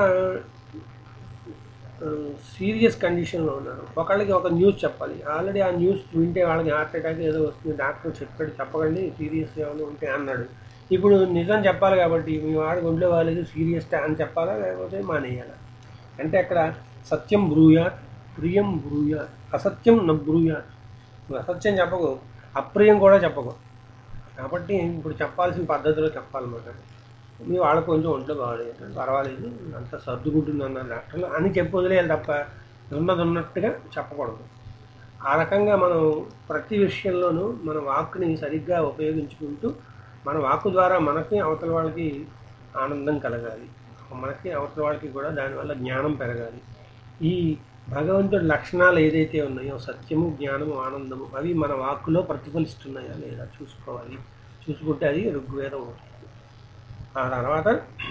సీరియస్ కండిషన్లో ఉన్నారు ఒకళ్ళకి ఒక న్యూస్ చెప్పాలి ఆల్రెడీ ఆ న్యూస్ వింటే వాళ్ళకి హార్ట్ అటాక్ ఏదో వస్తుంది డాక్టర్ చెప్పాడు చెప్పకండి సీరియస్ ఏమైనా ఉంటే అన్నాడు ఇప్పుడు నిజం చెప్పాలి కాబట్టి మీ వాడికి ఒంట్లో బాగాలేదు సీరియస్ అని చెప్పాలా లేకపోతే మానేయాలా అంటే అక్కడ సత్యం బ్రూయాత్ ప్రియం బ్రూయాత్ అసత్యం న బ్రూయాత్ నువ్వు అసత్యం చెప్పకు అప్రియం కూడా చెప్పకు కాబట్టి ఇప్పుడు చెప్పాల్సిన పద్ధతిలో చెప్పాలన్నమాట మీ వాళ్ళకు కొంచెం ఒంట్లో బాగాలేదు పర్వాలేదు అంత సర్దుకుంటుంది అన్నారు డాక్టర్లు అని చెప్పి వదిలేయాలి తప్ప ఉన్నది ఉన్నట్టుగా చెప్పకూడదు ఆ రకంగా మనం ప్రతి విషయంలోనూ మన వాక్కుని సరిగ్గా ఉపయోగించుకుంటూ మన వాక్కు ద్వారా మనకి అవతల వాళ్ళకి ఆనందం కలగాలి మనకి అవతల వాళ్ళకి కూడా దానివల్ల జ్ఞానం పెరగాలి ఈ భగవంతుడి లక్షణాలు ఏదైతే ఉన్నాయో సత్యము జ్ఞానము ఆనందము అవి మన వాక్కులో ప్రతిఫలిస్తున్నాయా లేదా చూసుకోవాలి చూసుకుంటే అది ఋగ్వేదం అవుతుంది ఆ తర్వాత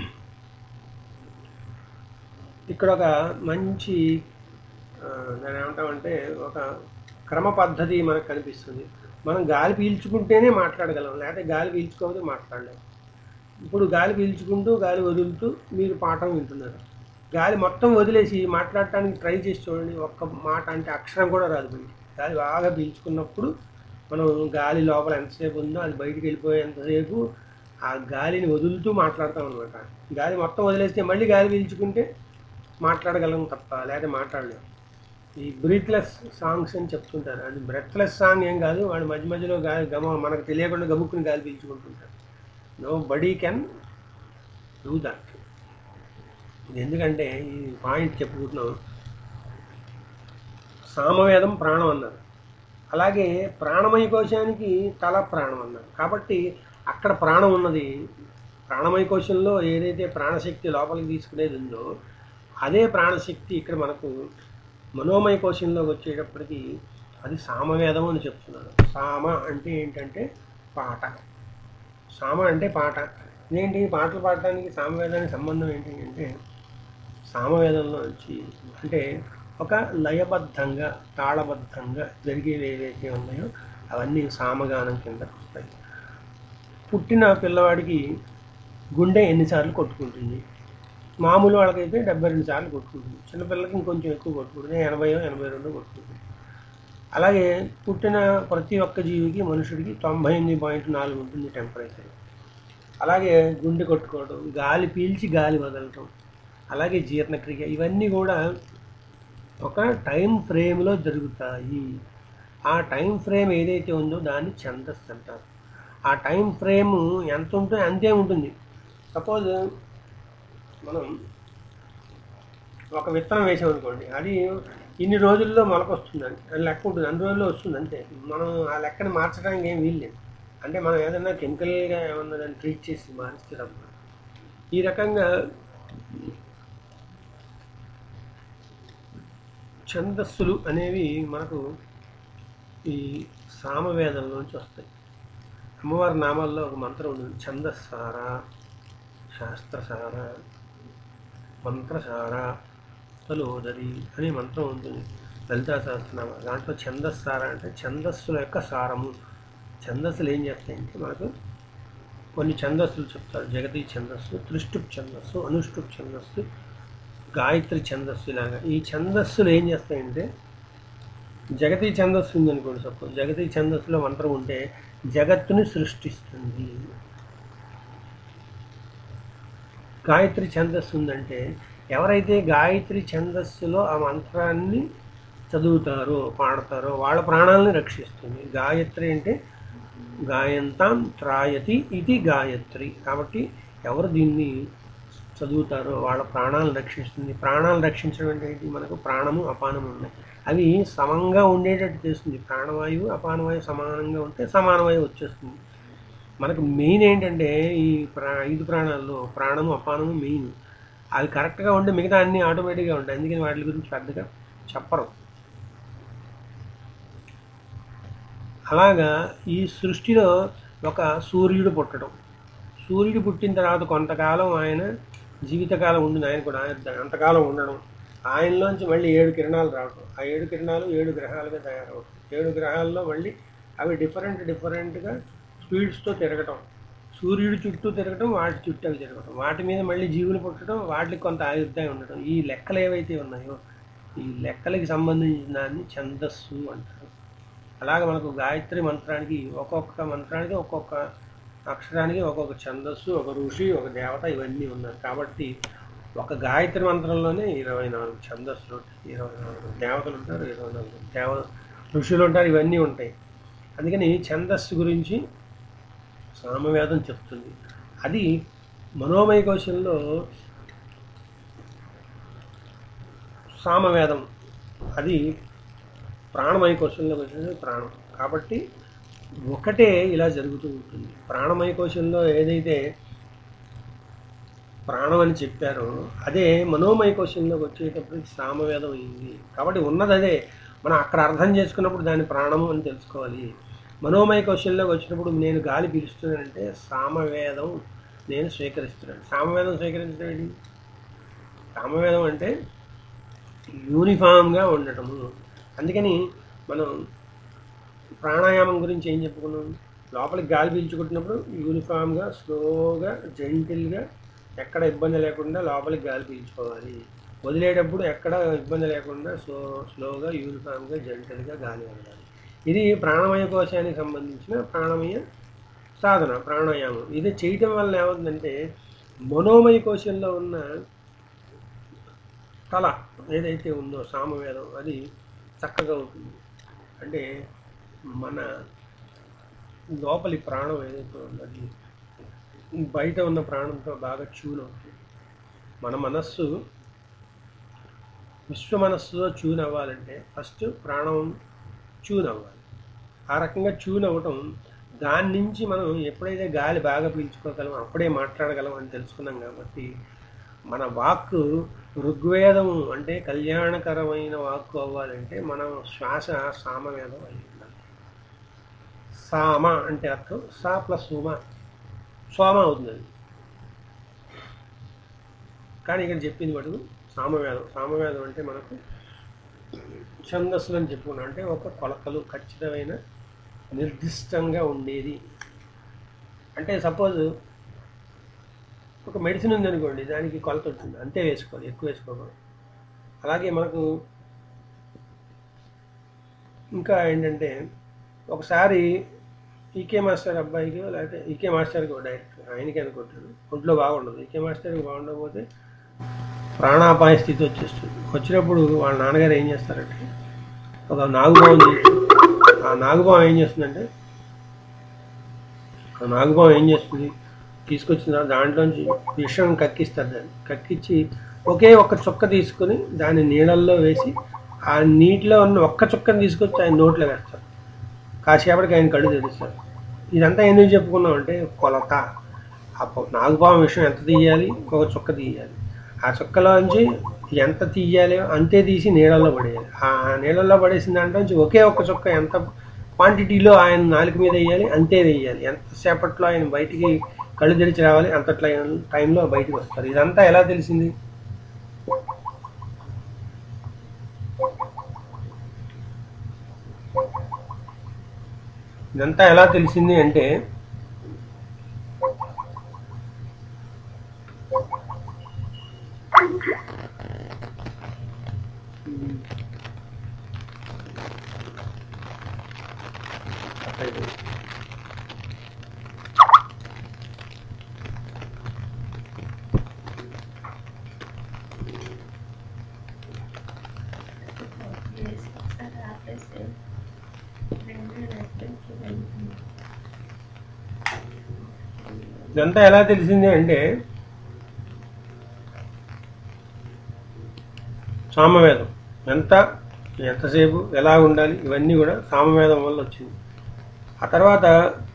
ఇక్కడ ఒక మంచి ఆ, దాన్ని ఏమంటామంటే ఒక క్రమ పద్ధతి మనకు కనిపిస్తుంది మనం గాలి పీల్చుకుంటేనే మాట్లాడగలం లేకపోతే గాలి పీల్చుకోకపోతే మాట్లాడలేం ఇప్పుడు గాలి పీల్చుకుంటూ గాలి వదులుతూ మీరు పాఠం వింటున్నారు గాలి మొత్తం వదిలేసి మాట్లాడటానికి ట్రై చేసి చూడండి ఒక్క మాట అంటే అక్షరం కూడా రాదు బయటికి గాలి బాగా పీల్చుకున్నప్పుడు మనం గాలి లోపల ఎంతసేపు ఉందో అది బయటికి వెళ్ళిపోయేంతసేపు ఆ గాలిని వదులుతూ మాట్లాడతాం అనమాట గాలి మొత్తం వదిలేస్తే మళ్ళీ గాలి పీల్చుకుంటే మాట్లాడగలం తప్ప లేదా మాట్లాడలేం ఈ బ్రీత్లెస్ సాంగ్స్ అని చెప్తుంటారు అది బ్రెత్లెస్ సాంగ్ ఏం కాదు వాడు మధ్య మధ్యలో గాలి గమ మనకు తెలియకుండా గబుక్కుని గాలి పీల్చుకుంటుంటారు nobody can do that ఇది ఎందుకంటే ఈ పాయింట్ చెప్పుకుంటున్నాం సామవేదం ప్రాణం అన్నారు అలాగే ప్రాణమయ కోశానికి తల ప్రాణం అన్నారు కాబట్టి అక్కడ ప్రాణం ఉన్నది ప్రాణమయ కోశంలో ఏదైతే ప్రాణశక్తి లోపలికి తీసుకునేది ఉందో అదే ప్రాణశక్తి ఇక్కడ మనకు మనోమయ కోశంలోకి వచ్చేటప్పటికి అది సామవేదం అని చెప్తున్నాడు సామ అంటే ఏంటంటే పాట సామ అంటే పాట ఇదేంటి పాటలు పాడటానికి సామవేదానికి సంబంధం ఏంటి అంటే సామవేదంలో నుంచి అంటే ఒక లయబద్ధంగా తాళబద్ధంగా జరిగేవి ఏవైతే ఉన్నాయో అవన్నీ సామగానం కింద వస్తాయి పుట్టిన పిల్లవాడికి గుండె ఎన్నిసార్లు కొట్టుకుంటుంది మామూలు వాళ్ళకైతే డెబ్బై రెండు సార్లు కొట్టుకుంటుంది చిన్నపిల్లలకి ఇంకొంచెం ఎక్కువ కొట్టుకుంటుంది ఎనభై ఎనభై రెండు కొట్టుకుంటుంది అలాగే పుట్టిన ప్రతి ఒక్క జీవికి మనుషుడికి తొంభై ఎనిమిది పాయింట్ నాలుగు ఉంటుంది టెంపరేచర్ అలాగే గుండె కొట్టుకోవడం గాలి పీల్చి గాలి వదలటం అలాగే జీర్ణక్రియ ఇవన్నీ కూడా ఒక టైం ఫ్రేమ్లో జరుగుతాయి ఆ టైం ఫ్రేమ్ ఏదైతే ఉందో దాన్ని ఛందస్సు అంటారు ఆ టైం ఫ్రేమ్ ఎంత ఉంటుందో అంతే ఉంటుంది సపోజ్ మనం ఒక విత్తనం వేసామనుకోండి అది ఇన్ని రోజుల్లో మొలకొస్తుందండి అది లెక్క ఉంటుంది అన్ని రోజుల్లో వస్తుంది అంతే మనం ఆ లెక్కని మార్చడానికి ఏం వీల్లేదు అంటే మనం ఏదైనా కెమికల్గా ఏమన్నా దాన్ని ట్రీట్ చేసి మారిస్తే తప్ప ఈ రకంగా ఛందస్సులు అనేవి మనకు ఈ సామవేదంలోంచి వస్తాయి అమ్మవారి నామాల్లో ఒక మంత్రం ఉంది ఛందస్సార శాస్త్రసార మంత్రసార తలోదరి అనే మంత్రం ఉంటుంది లలితా సహస్రనామ దాంట్లో ఛందస్సార అంటే ఛందస్సుల యొక్క సారము ఛందస్సులు ఏం చేస్తాయంటే మనకు కొన్ని ఛందస్సులు చెప్తారు జగతి ఛందస్సు త్రిష్టుప్ ఛందస్సు అనుష్టుప్ ఛందస్సు గాయత్రి ఛందస్సు ఇలాగా ఈ ఛందస్సులు ఏం చేస్తాయంటే జగతి ఛందస్సు ఉందనుకోండి సపోజ్ జగతి ఛందస్సులో మంత్రం ఉంటే జగత్తుని సృష్టిస్తుంది గాయత్రి ఛందస్సు ఉందంటే ఎవరైతే గాయత్రి ఛందస్సులో ఆ మంత్రాన్ని చదువుతారో పాడతారో వాళ్ళ ప్రాణాలని రక్షిస్తుంది గాయత్రి అంటే గాయంతాం త్రాయతి ఇది గాయత్రి కాబట్టి ఎవరు దీన్ని చదువుతారో వాళ్ళ ప్రాణాలను రక్షిస్తుంది ప్రాణాలను రక్షించడం అంటే ఏంటి మనకు ప్రాణము అపానము ఉన్నాయి అవి సమంగా ఉండేటట్టు చేస్తుంది ప్రాణవాయువు అపానవాయువు సమానంగా ఉంటే సమానవాయువు వచ్చేస్తుంది మనకు మెయిన్ ఏంటంటే ఈ ప్రా ఐదు ప్రాణాల్లో ప్రాణము అపానము మెయిన్ అవి కరెక్ట్గా ఉంటే మిగతా అన్నీ ఆటోమేటిక్గా ఉంటాయి అందుకని వాటి గురించి పెద్దగా చెప్పరు అలాగా ఈ సృష్టిలో ఒక సూర్యుడు పుట్టడం సూర్యుడు పుట్టిన తర్వాత కొంతకాలం ఆయన జీవితకాలం ఉండింది ఆయన కూడా ఆయన అంతకాలం ఉండడం ఆయనలోంచి మళ్ళీ ఏడు కిరణాలు రావడం ఆ ఏడు కిరణాలు ఏడు గ్రహాలుగా తయారవడం ఏడు గ్రహాల్లో మళ్ళీ అవి డిఫరెంట్ డిఫరెంట్గా స్పీడ్స్తో తిరగటం సూర్యుడి చుట్టూ తిరగటం వాటి చుట్టూ అవి తిరగటం వాటి మీద మళ్ళీ జీవులు పుట్టడం వాటికి కొంత ఆయుర్దాయం ఉండటం ఈ లెక్కలు ఏవైతే ఉన్నాయో ఈ లెక్కలకి సంబంధించిన దాన్ని ఛందస్సు అంటారు అలాగే మనకు గాయత్రి మంత్రానికి ఒక్కొక్క మంత్రానికి ఒక్కొక్క అక్షరానికి ఒక్కొక్క ఛందస్సు ఒక ఋషి ఒక దేవత ఇవన్నీ ఉన్నాయి కాబట్టి ఒక గాయత్రి మంత్రంలోనే ఇరవై నాలుగు ఛందస్సులు ఉంటాయి ఇరవై నాలుగు దేవతలు ఉంటారు ఇరవై నాలుగు దేవ ఋషులు ఉంటారు ఇవన్నీ ఉంటాయి అందుకని ఛందస్సు గురించి సామవేదం చెప్తుంది అది మనోమయ కోశంలో సామవేదం అది ప్రాణమయ కోశంలోకి వచ్చేది ప్రాణం కాబట్టి ఒకటే ఇలా జరుగుతూ ఉంటుంది ప్రాణమయ కోశంలో ఏదైతే ప్రాణం అని చెప్పారో అదే మనోమయ కోశంలోకి వచ్చేటప్పటికి సామవేదం అయింది కాబట్టి ఉన్నది అదే మనం అక్కడ అర్థం చేసుకున్నప్పుడు దాని ప్రాణము అని తెలుసుకోవాలి మనోమయ కోశంలోకి వచ్చినప్పుడు నేను గాలి పీలుస్తున్నానంటే సామవేదం నేను స్వీకరిస్తున్నాను సామవేదం స్వీకరించడం ఏంటి సామవేదం అంటే యూనిఫామ్గా ఉండటము అందుకని మనం ప్రాణాయామం గురించి ఏం చెప్పుకున్నాం లోపలికి గాలి పీల్చుకుంటున్నప్పుడు యూనిఫామ్గా స్లోగా జెంటిల్గా ఎక్కడ ఇబ్బంది లేకుండా లోపలికి గాలి పీల్చుకోవాలి వదిలేటప్పుడు ఎక్కడ ఇబ్బంది లేకుండా స్లో స్లోగా యూనిఫామ్గా జెంటిల్గా గాలి వదలాలి ఇది ప్రాణమయ కోశానికి సంబంధించిన ప్రాణమయ సాధన ప్రాణాయామం ఇది చేయటం వల్ల ఏమవుతుందంటే మనోమయ కోశంలో ఉన్న తల ఏదైతే ఉందో సామవేదం అది చక్కగా అవుతుంది అంటే మన లోపలి ప్రాణం ఏదైతే ఉందో అది బయట ఉన్న ప్రాణంతో బాగా ట్యూన్ అవుతుంది మన మనస్సు విశ్వ మనస్సులో ట్యూన్ అవ్వాలంటే ఫస్ట్ ప్రాణం ట్యూన్ అవ్వాలి ఆ రకంగా ట్యూన్ అవ్వటం దాని నుంచి మనం ఎప్పుడైతే గాలి బాగా పీల్చుకోగలం అప్పుడే మాట్లాడగలం అని తెలుసుకున్నాం కాబట్టి మన వాక్కు ఋగ్వేదం అంటే కళ్యాణకరమైన వాక్కు అవ్వాలంటే మనం శ్వాస సామవేదం అయి ఉండాలి సామ అంటే అర్థం సా ప్లస్ ఉమ సోమ అవుతుంది అది కానీ ఇక్కడ చెప్పింది మటుకు సామవేదం సామవేదం అంటే మనకు ఛందస్సులు అని చెప్పుకున్నాం అంటే ఒక కొలతలు ఖచ్చితమైన నిర్దిష్టంగా ఉండేది అంటే సపోజ్ ఒక మెడిసిన్ ఉందనుకోండి దానికి కొలత ఉంటుంది అంతే వేసుకోవాలి ఎక్కువ వేసుకోకూడదు అలాగే మనకు ఇంకా ఏంటంటే ఒకసారి ఈకే మాస్టర్ అబ్బాయికి లేకపోతే ఈకే మాస్టర్కి డైరెక్ట్ ఆయనకి అనుకుంటాడు ఒంట్లో బాగుండదు ఈకే మాస్టర్కి బాగుండకపోతే ప్రాణాపాయ స్థితి వచ్చేస్తుంది వచ్చినప్పుడు వాళ్ళ నాన్నగారు ఏం చేస్తారంటే ఒక నాగుపాము తీసి ఆ నాగుపాము ఏం చేస్తుందంటే ఆ నాగుపాము ఏం చేస్తుంది తీసుకొచ్చిన తర్వాత దాంట్లోంచి విషం కక్కిస్తారు దాన్ని కక్కించి ఒకే ఒక్క చుక్క తీసుకుని దాన్ని నీళ్ళల్లో వేసి ఆ నీటిలో ఉన్న ఒక్క చుక్కని తీసుకొచ్చి ఆయన నోట్లో వేస్తారు కాసేపటికి ఆయన కళ్ళు తెరుస్తారు ఇదంతా ఎందుకు చెప్పుకున్నాం అంటే కొలత ఆ ప- నాగుపాము విషయం ఎంత తీయాలి ఒక చుక్క తీయాలి ఆ చుక్కలోంచి ఎంత తీయాలి అంతే తీసి నీళ్ళల్లో పడేయాలి ఆ నీళ్ళల్లో పడేసిన దాంట్లో నుంచి ఒకే ఒక్క చుక్క ఎంత క్వాంటిటీలో ఆయన నాలుగు మీద వేయాలి అంతే వేయాలి ఎంతసేపట్లో ఆయన బయటికి కళ్ళు తెరిచి రావాలి అంత టైంలో బయటికి వస్తారు ఇదంతా ఎలా తెలిసింది ఇదంతా ఎలా తెలిసింది అంటే Yes, ఒకసారి ఆపేసి రెండు రెస్టారెంట్కి వెళ్తున్నాం ఇదంతా ఎలా తెలిసింది అంటే సామవేదం ఎంత ఎంతసేపు ఎలా ఉండాలి ఇవన్నీ కూడా సామవేదం వల్ల వచ్చింది ఆ తర్వాత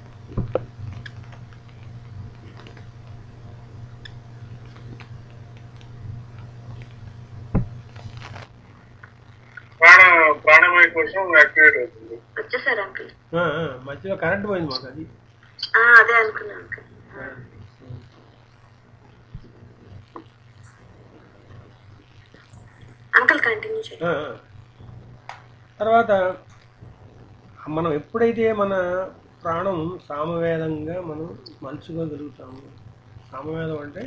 ప్రాణ ప్రాణమయ కోసం యాక్టివేట్ అవుతుంది వచ్చేసారు అంకుల్ ఆ, ఆ, మధ్యలో కరెంట్ పోయింది మాకు అది ఆ, అదే అనుకున్నాను అంకుల్ అంకుల్ కంటిన్యూ చేయండి ఆ, ఆ. తర్వాత మనం ఎప్పుడైతే మన ప్రాణం సామవేదంగా మనం మలుచుకోగలుగుతాము సామవేదం అంటే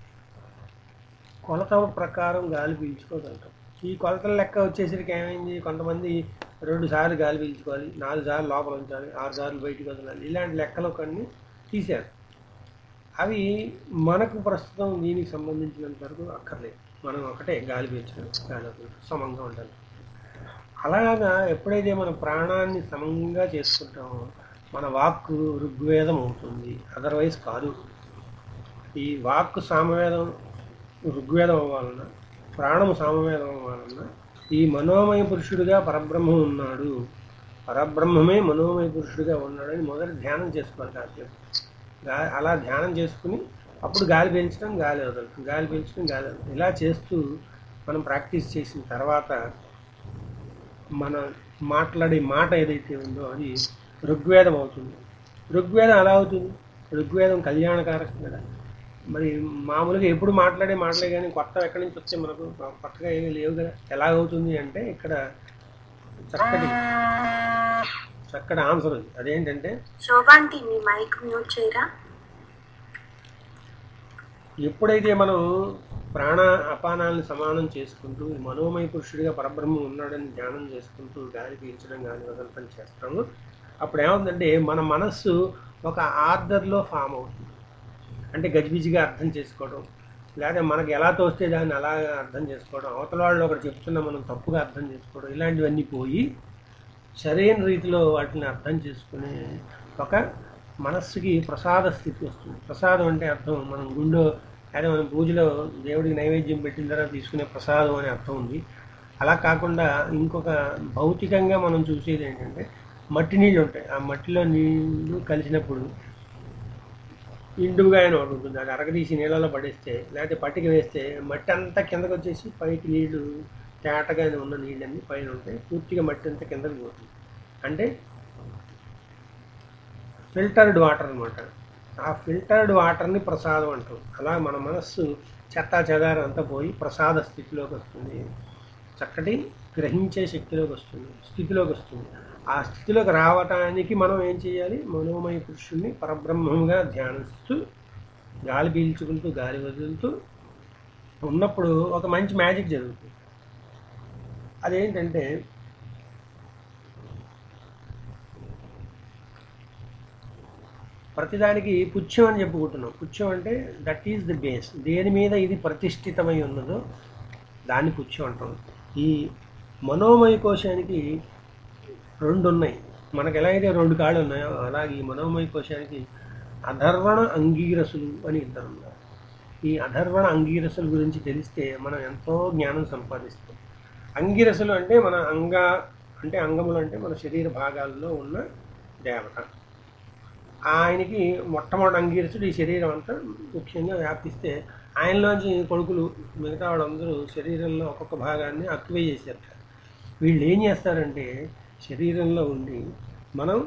కొలత ప్రకారం గాలి పీల్చుకోగలుగుతాం ఈ కొలతల లెక్క వచ్చేసరికి ఏమైంది కొంతమంది రెండు సార్లు గాలి పీల్చుకోవాలి నాలుగు సార్లు లోపల ఉంచాలి ఆరు సార్లు బయటికి వదలాలి ఇలాంటి లెక్కలు కొన్ని తీశారు అవి మనకు ప్రస్తుతం దీనికి సంబంధించినంత వరకు అక్కర్లేదు మనం ఒకటే గాలి పీల్చడం గాలి వదలడం సమంగా ఉండాలి అలాగా ఎప్పుడైతే మన ప్రాణాన్ని సమంగా చేసుకుంటామో మన వాక్కు ఋగ్వేదం అవుతుంది అదర్వైజ్ కాదు ఈ వాక్కు సామవేదం ఋగ్వేదం అవ్వాలన్నా ప్రాణము సామవేదం అవ్వాలన్నా ఈ మనోమయ పురుషుడిగా పరబ్రహ్మం ఉన్నాడు పరబ్రహ్మమే మనోమయ పురుషుడిగా ఉన్నాడని మొదట ధ్యానం చేసుకోవాలి కాసేపు గా- అలా ధ్యానం చేసుకుని అప్పుడు గాలి పీల్చడం గాలి వదలటం గాలి పీల్చడం గాలి వదలటం ఇలా చేస్తూ మనం ప్రాక్టీస్ చేసిన తర్వాత మన మాట్లాడే మాట ఏదైతే ఉందో అది ఋగ్వేదం అవుతుంది ఋగ్వేదం ఎలా అవుతుంది ఋగ్వేదం కళ్యాణకారకం కదా మరి మామూలుగా ఎప్పుడు మాట్లాడే మాటలే కానీ కొత్త ఎక్కడి నుంచి వస్తే మనకు కొత్తగా ఏమీ లేవు కదా ఎలా అవుతుంది అంటే ఇక్కడ చక్కటి చక్కటి ఆన్సర్ ఉంది అదేంటంటే శోభాంతి మీ మైక్ మ్యూట్ చేయరా ఎప్పుడైతే మనం ప్రాణ అపానాలను సమానం చేసుకుంటూ ఈ మనోమయ పురుషుడిగా పరబ్రహ్మం ఉన్నాడని ధ్యానం చేసుకుంటూ గాలి పీల్చడం గాలి వదలటం చేస్తాము అప్పుడు ఏమవుతుందంటే మన మనస్సు ఒక ఆర్డర్లో ఫామ్ అవుతుంది అంటే గజిబిజిగా అర్థం చేసుకోవడం లేదా మనకి ఎలా తోస్తే దాన్ని అలా అర్థం చేసుకోవడం అవతల వాళ్ళు ఒకటి చెప్తున్నా మనం తప్పుగా అర్థం చేసుకోవడం ఇలాంటివన్నీ పోయి సరైన రీతిలో వాటిని అర్థం చేసుకునే ఒక మనస్సుకి ప్రసాద స్థితి వస్తుంది ప్రసాదం అంటే అర్థం మనం గుండె అదే మనం పూజలో దేవుడికి నైవేద్యం పెట్టిన తర్వాత తీసుకునే ప్రసాదం అనే అర్థం ఉంది అలా కాకుండా ఇంకొక భౌతికంగా మనం చూసేది ఏంటంటే మట్టి నీళ్ళు ఉంటాయి ఆ మట్టిలో నీళ్ళు కలిసినప్పుడు ఇండుగా అని ఒకటి ఉంటుంది అది అరగదీసి నీళ్ళలో పడేస్తే లేకపోతే పట్టికి వేస్తే మట్టి అంతా కిందకు వచ్చేసి పైకి నీళ్లు తేటగానే ఉన్న నీళ్ళన్నీ పైన ఉంటాయి పూర్తిగా మట్టి అంతా కిందకి పోతుంది అంటే ఫిల్టర్డ్ వాటర్ అన్నమాట ఆ ఫిల్టర్డ్ వాటర్ని ప్రసాదం అంటాం అలా మన మనస్సు చెత్తా చెదారం అంతా పోయి ప్రసాద స్థితిలోకి వస్తుంది చక్కటి గ్రహించే శక్తిలోకి వస్తుంది స్థితిలోకి వస్తుంది ఆ స్థితిలోకి రావటానికి మనం ఏం చేయాలి మనోమయ పురుషుణ్ణి పరబ్రహ్మంగా ధ్యానిస్తూ గాలి పీల్చుకుంటూ గాలి వదులుతూ ఉన్నప్పుడు ఒక మంచి మ్యాజిక్ జరుగుతుంది అదేంటంటే ప్రతిదానికి పుచ్చం అని చెప్పుకుంటున్నాం పుచ్చం అంటే దట్ ఈజ్ ది బేస్ దేని మీద ఇది ప్రతిష్ఠితమై ఉన్నదో దాన్ని పుచ్చం అంటాం ఈ మనోమయ కోశానికి రెండు ఉన్నాయి మనకు ఎలా అయితే రెండు కాళ్ళు ఉన్నాయో అలాగే ఈ మనోమయ కోశానికి అధర్వణ అంగీరసులు అని ఇద్దరు ఉన్నారు ఈ అధర్వణ అంగీరసుల గురించి తెలిస్తే మనం ఎంతో జ్ఞానం సంపాదిస్తాం అంగిరసులు అంటే మన అంగ అంటే అంగములు అంటే మన శరీర భాగాల్లో ఉన్న దేవత ఆయనకి మొట్టమొదటి అంగీరసుడు ఈ శరీరం అంతా ముఖ్యంగా వ్యాపిస్తే ఆయనలోంచి కొడుకులు మిగతా వాళ్ళందరూ శరీరంలో ఒక్కొక్క భాగాన్ని అక్వై చేశారు వీళ్ళు ఏం చేస్తారంటే శరీరంలో ఉండి మనం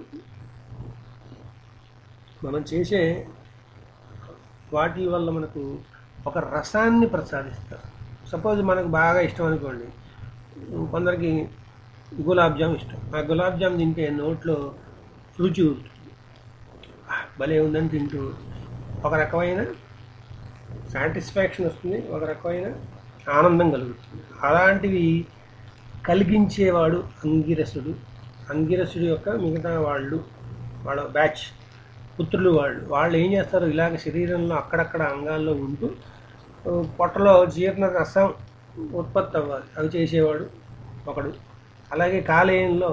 మనం చేసే వాటి వల్ల మనకు ఒక రసాన్ని ప్రసాదిస్తారు సపోజ్ మనకు బాగా ఇష్టం అనుకోండి కొందరికి గులాబ్ జామ్ ఇష్టం ఆ గులాబ్ జామ్ తింటే నోట్లో రుచి ఉంటుంది ఆ, భలే ఉందని తింటూ ఒక రకమైన సాటిస్ఫాక్షన్ వస్తుంది ఒక రకమైన ఆనందం కలుగుతుంది అలాంటివి కలిగించేవాడు అంగిరసుడు అంగిరసుడు యొక్క మిగతా వాళ్ళు వాళ్ళ బ్యాచ్ పుత్రులు వాళ్ళు వాళ్ళు ఏం చేస్తారు ఇలాగ శరీరంలో అక్కడక్కడ అంగాల్లో ఉంటూ ఆ, పొట్టలో జీర్ణ రసం ఉత్పత్తి అవ్వాలి అవి చేసేవాడు ఒకడు అలాగే కాలేయంలో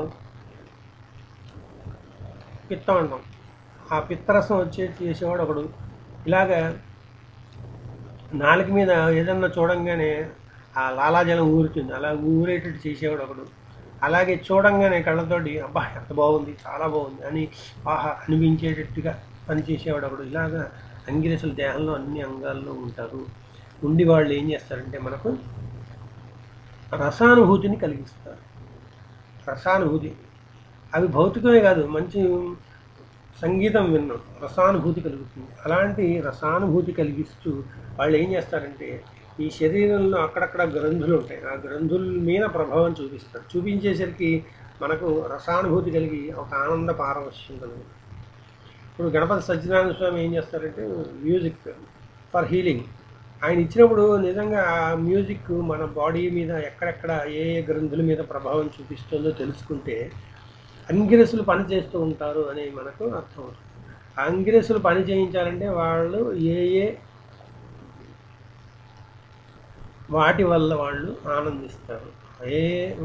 పిత్తం అంటాం ఆ పిత్తరసం వచ్చే చేసేవాడు ఒకడు ఇలాగా నాలుక మీద ఏదన్నా చూడంగానే ఆ లాలాజలం ఊరుతుంది అలా ఊరేటట్టు చేసేవాడు ఒకడు అలాగే చూడంగానే కళ్ళతోటి అబ్బా ఎంత బాగుంది చాలా బాగుంది అని ఆహా అనిపించేటట్టుగా పనిచేసేవాడు ఒకడు ఇలాగా అంగిరసుల దేహంలో అన్ని అంగాల్లో ఉంటారు ఉండి వాళ్ళు ఏం చేస్తారంటే మనకు రసానుభూతిని కలిగిస్తారు రసానుభూతి అవి భౌతికమే కాదు మంచి సంగీతం విన్నాం రసానుభూతి కలుగుతుంది అలాంటి రసానుభూతి కలిగిస్తూ వాళ్ళు ఏం చేస్తారంటే ఈ శరీరంలో అక్కడక్కడ గ్రంథులు ఉంటాయి ఆ గ్రంథుల మీద ప్రభావం చూపిస్తారు చూపించేసరికి మనకు రసానుభూతి కలిగి ఒక ఆనంద పారవశ్యం కలుగుతుంది ఇప్పుడు గణపతి సత్యనారాయణ స్వామి ఏం చేస్తారంటే మ్యూజిక్ ఫర్ హీలింగ్ ఆయన ఇచ్చినప్పుడు నిజంగా ఆ మ్యూజిక్ మన బాడీ మీద ఎక్కడెక్కడ ఏ ఏ గ్రంథుల మీద ప్రభావం చూపిస్తుందో తెలుసుకుంటే అంగిరసులు పని చేస్తూ ఉంటారు అని మనకు అర్థమవుతుంది ఆ అంగిరసులు పని చేయించాలంటే వాళ్ళు ఏ ఏ వాటి వల్ల వాళ్ళు ఆనందిస్తారు ఏ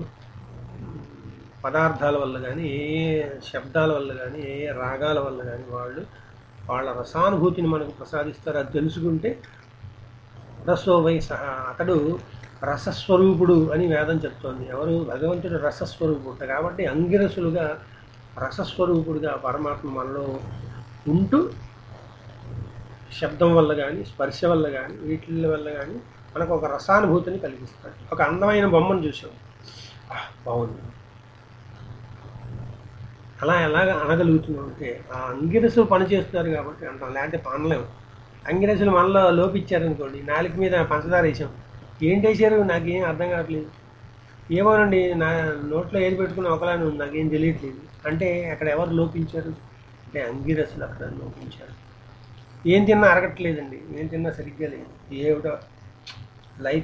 పదార్థాల వల్ల కానీ ఏ ఏ శబ్దాల వల్ల కానీ ఏ ఏ రాగాల వల్ల కానీ వాళ్ళు వాళ్ళ రసానుభూతిని మనకు ప్రసాదిస్తారు అది తెలుసుకుంటే రసోవై సహా అతడు రసస్వరూపుడు అని వేదం చెప్తోంది ఎవరు భగవంతుడు రసస్వరూపుడు కాబట్టి అంగిరసులుగా రసస్వరూపుడుగా పరమాత్మ మనలో ఉంటూ శబ్దం వల్ల కానీ స్పర్శ వల్ల కానీ వీటి వల్ల కానీ మనకు ఒక రసానుభూతిని కలిగిస్తాడు ఒక అందమైన బొమ్మను చూసాం "ఆ, బాగుంది అలా ఎలాగ అనగలుగుతున్నాం అంటే ఆ అంగిరసులు పని చేస్తున్నారు కాబట్టి అంటాం లేకపోతే పనలేము అంగిరసులు మనలో లోపించారనుకోండి నాలుగు మీద పంచదార వేసాం ఏంటి వేసారు నాకేం అర్థం కావట్లేదు ఏమోనండి నా నోట్లో ఏది పెట్టుకుని ఒకలానే ఉంది నాకేం తెలియట్లేదు అంటే అక్కడ ఎవరు లోపించారు అంటే అంగిరసులు అక్కడ లోపించారు ఏం తిన్నా అరగట్లేదండి ఏం తిన్నా సరిగ్గా లేదు ఏమిటో లైఫ్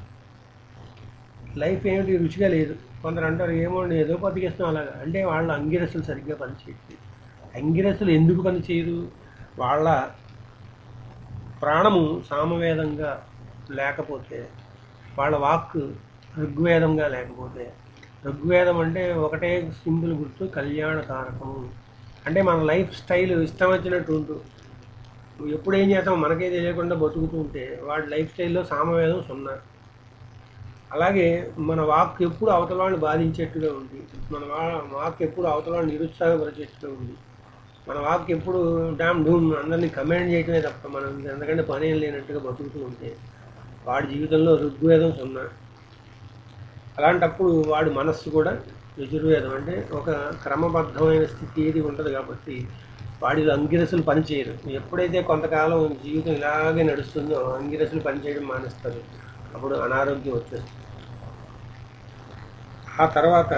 లైఫ్ ఏమిటి రుచిగా లేదు కొందరు అంటారు ఏమోండి ఏదో బతికేస్తాం అలాగా అంటే వాళ్ళ అంగిరసులు సరిగ్గా పనిచేయట్లేదు అంగిరసులు ఎందుకు పని చేయరు వాళ్ళ ప్రాణము సామవేదంగా లేకపోతే వాళ్ళ వాక్ ఋగ్వేదంగా లేకపోతే ఋగ్వేదం అంటే ఒకటే సింపుల్ గుర్తు కళ్యాణ కారకము అంటే మన లైఫ్ స్టైల్ ఇష్టం వచ్చినట్టు ఉంటూ నువ్వు ఎప్పుడు ఏం చేస్తావు మనకే తెలియకుండా బతుకుతూ ఉంటే వాడి లైఫ్ స్టైల్లో సామవేదం సున్నా అలాగే మన వాక్ ఎప్పుడు అవతల వాళ్ళని బాధించేట్టుగా ఉంది మన వా- వాక్ ఎప్పుడు అవతల వాళ్ళని నిరుత్సాహపరిచేట్టుగా ఉంది మన వాక్ ఎప్పుడు డామ్ డూమ్ అందరినీ కమాండ్ చేయటమే తప్ప మనం ఎందుకంటే పని ఏం లేనట్టుగా బతుకుతూ ఉంటే వాడి జీవితంలో ఋగ్వేదం సున్నా అలాంటప్పుడు వాడి మనస్సు కూడా యజుర్వేదం అంటే ఒక క్రమబద్ధమైన స్థితి ఏది ఉండదు కాబట్టి వాడిలో అంగిరసులు పనిచేయరు ఎప్పుడైతే కొంతకాలం జీవితం ఇలాగే నడుస్తుందో అంగిరసులు పనిచేయడం మానేస్తారు అప్పుడు అనారోగ్యం వచ్చేస్తుంది ఆ తర్వాత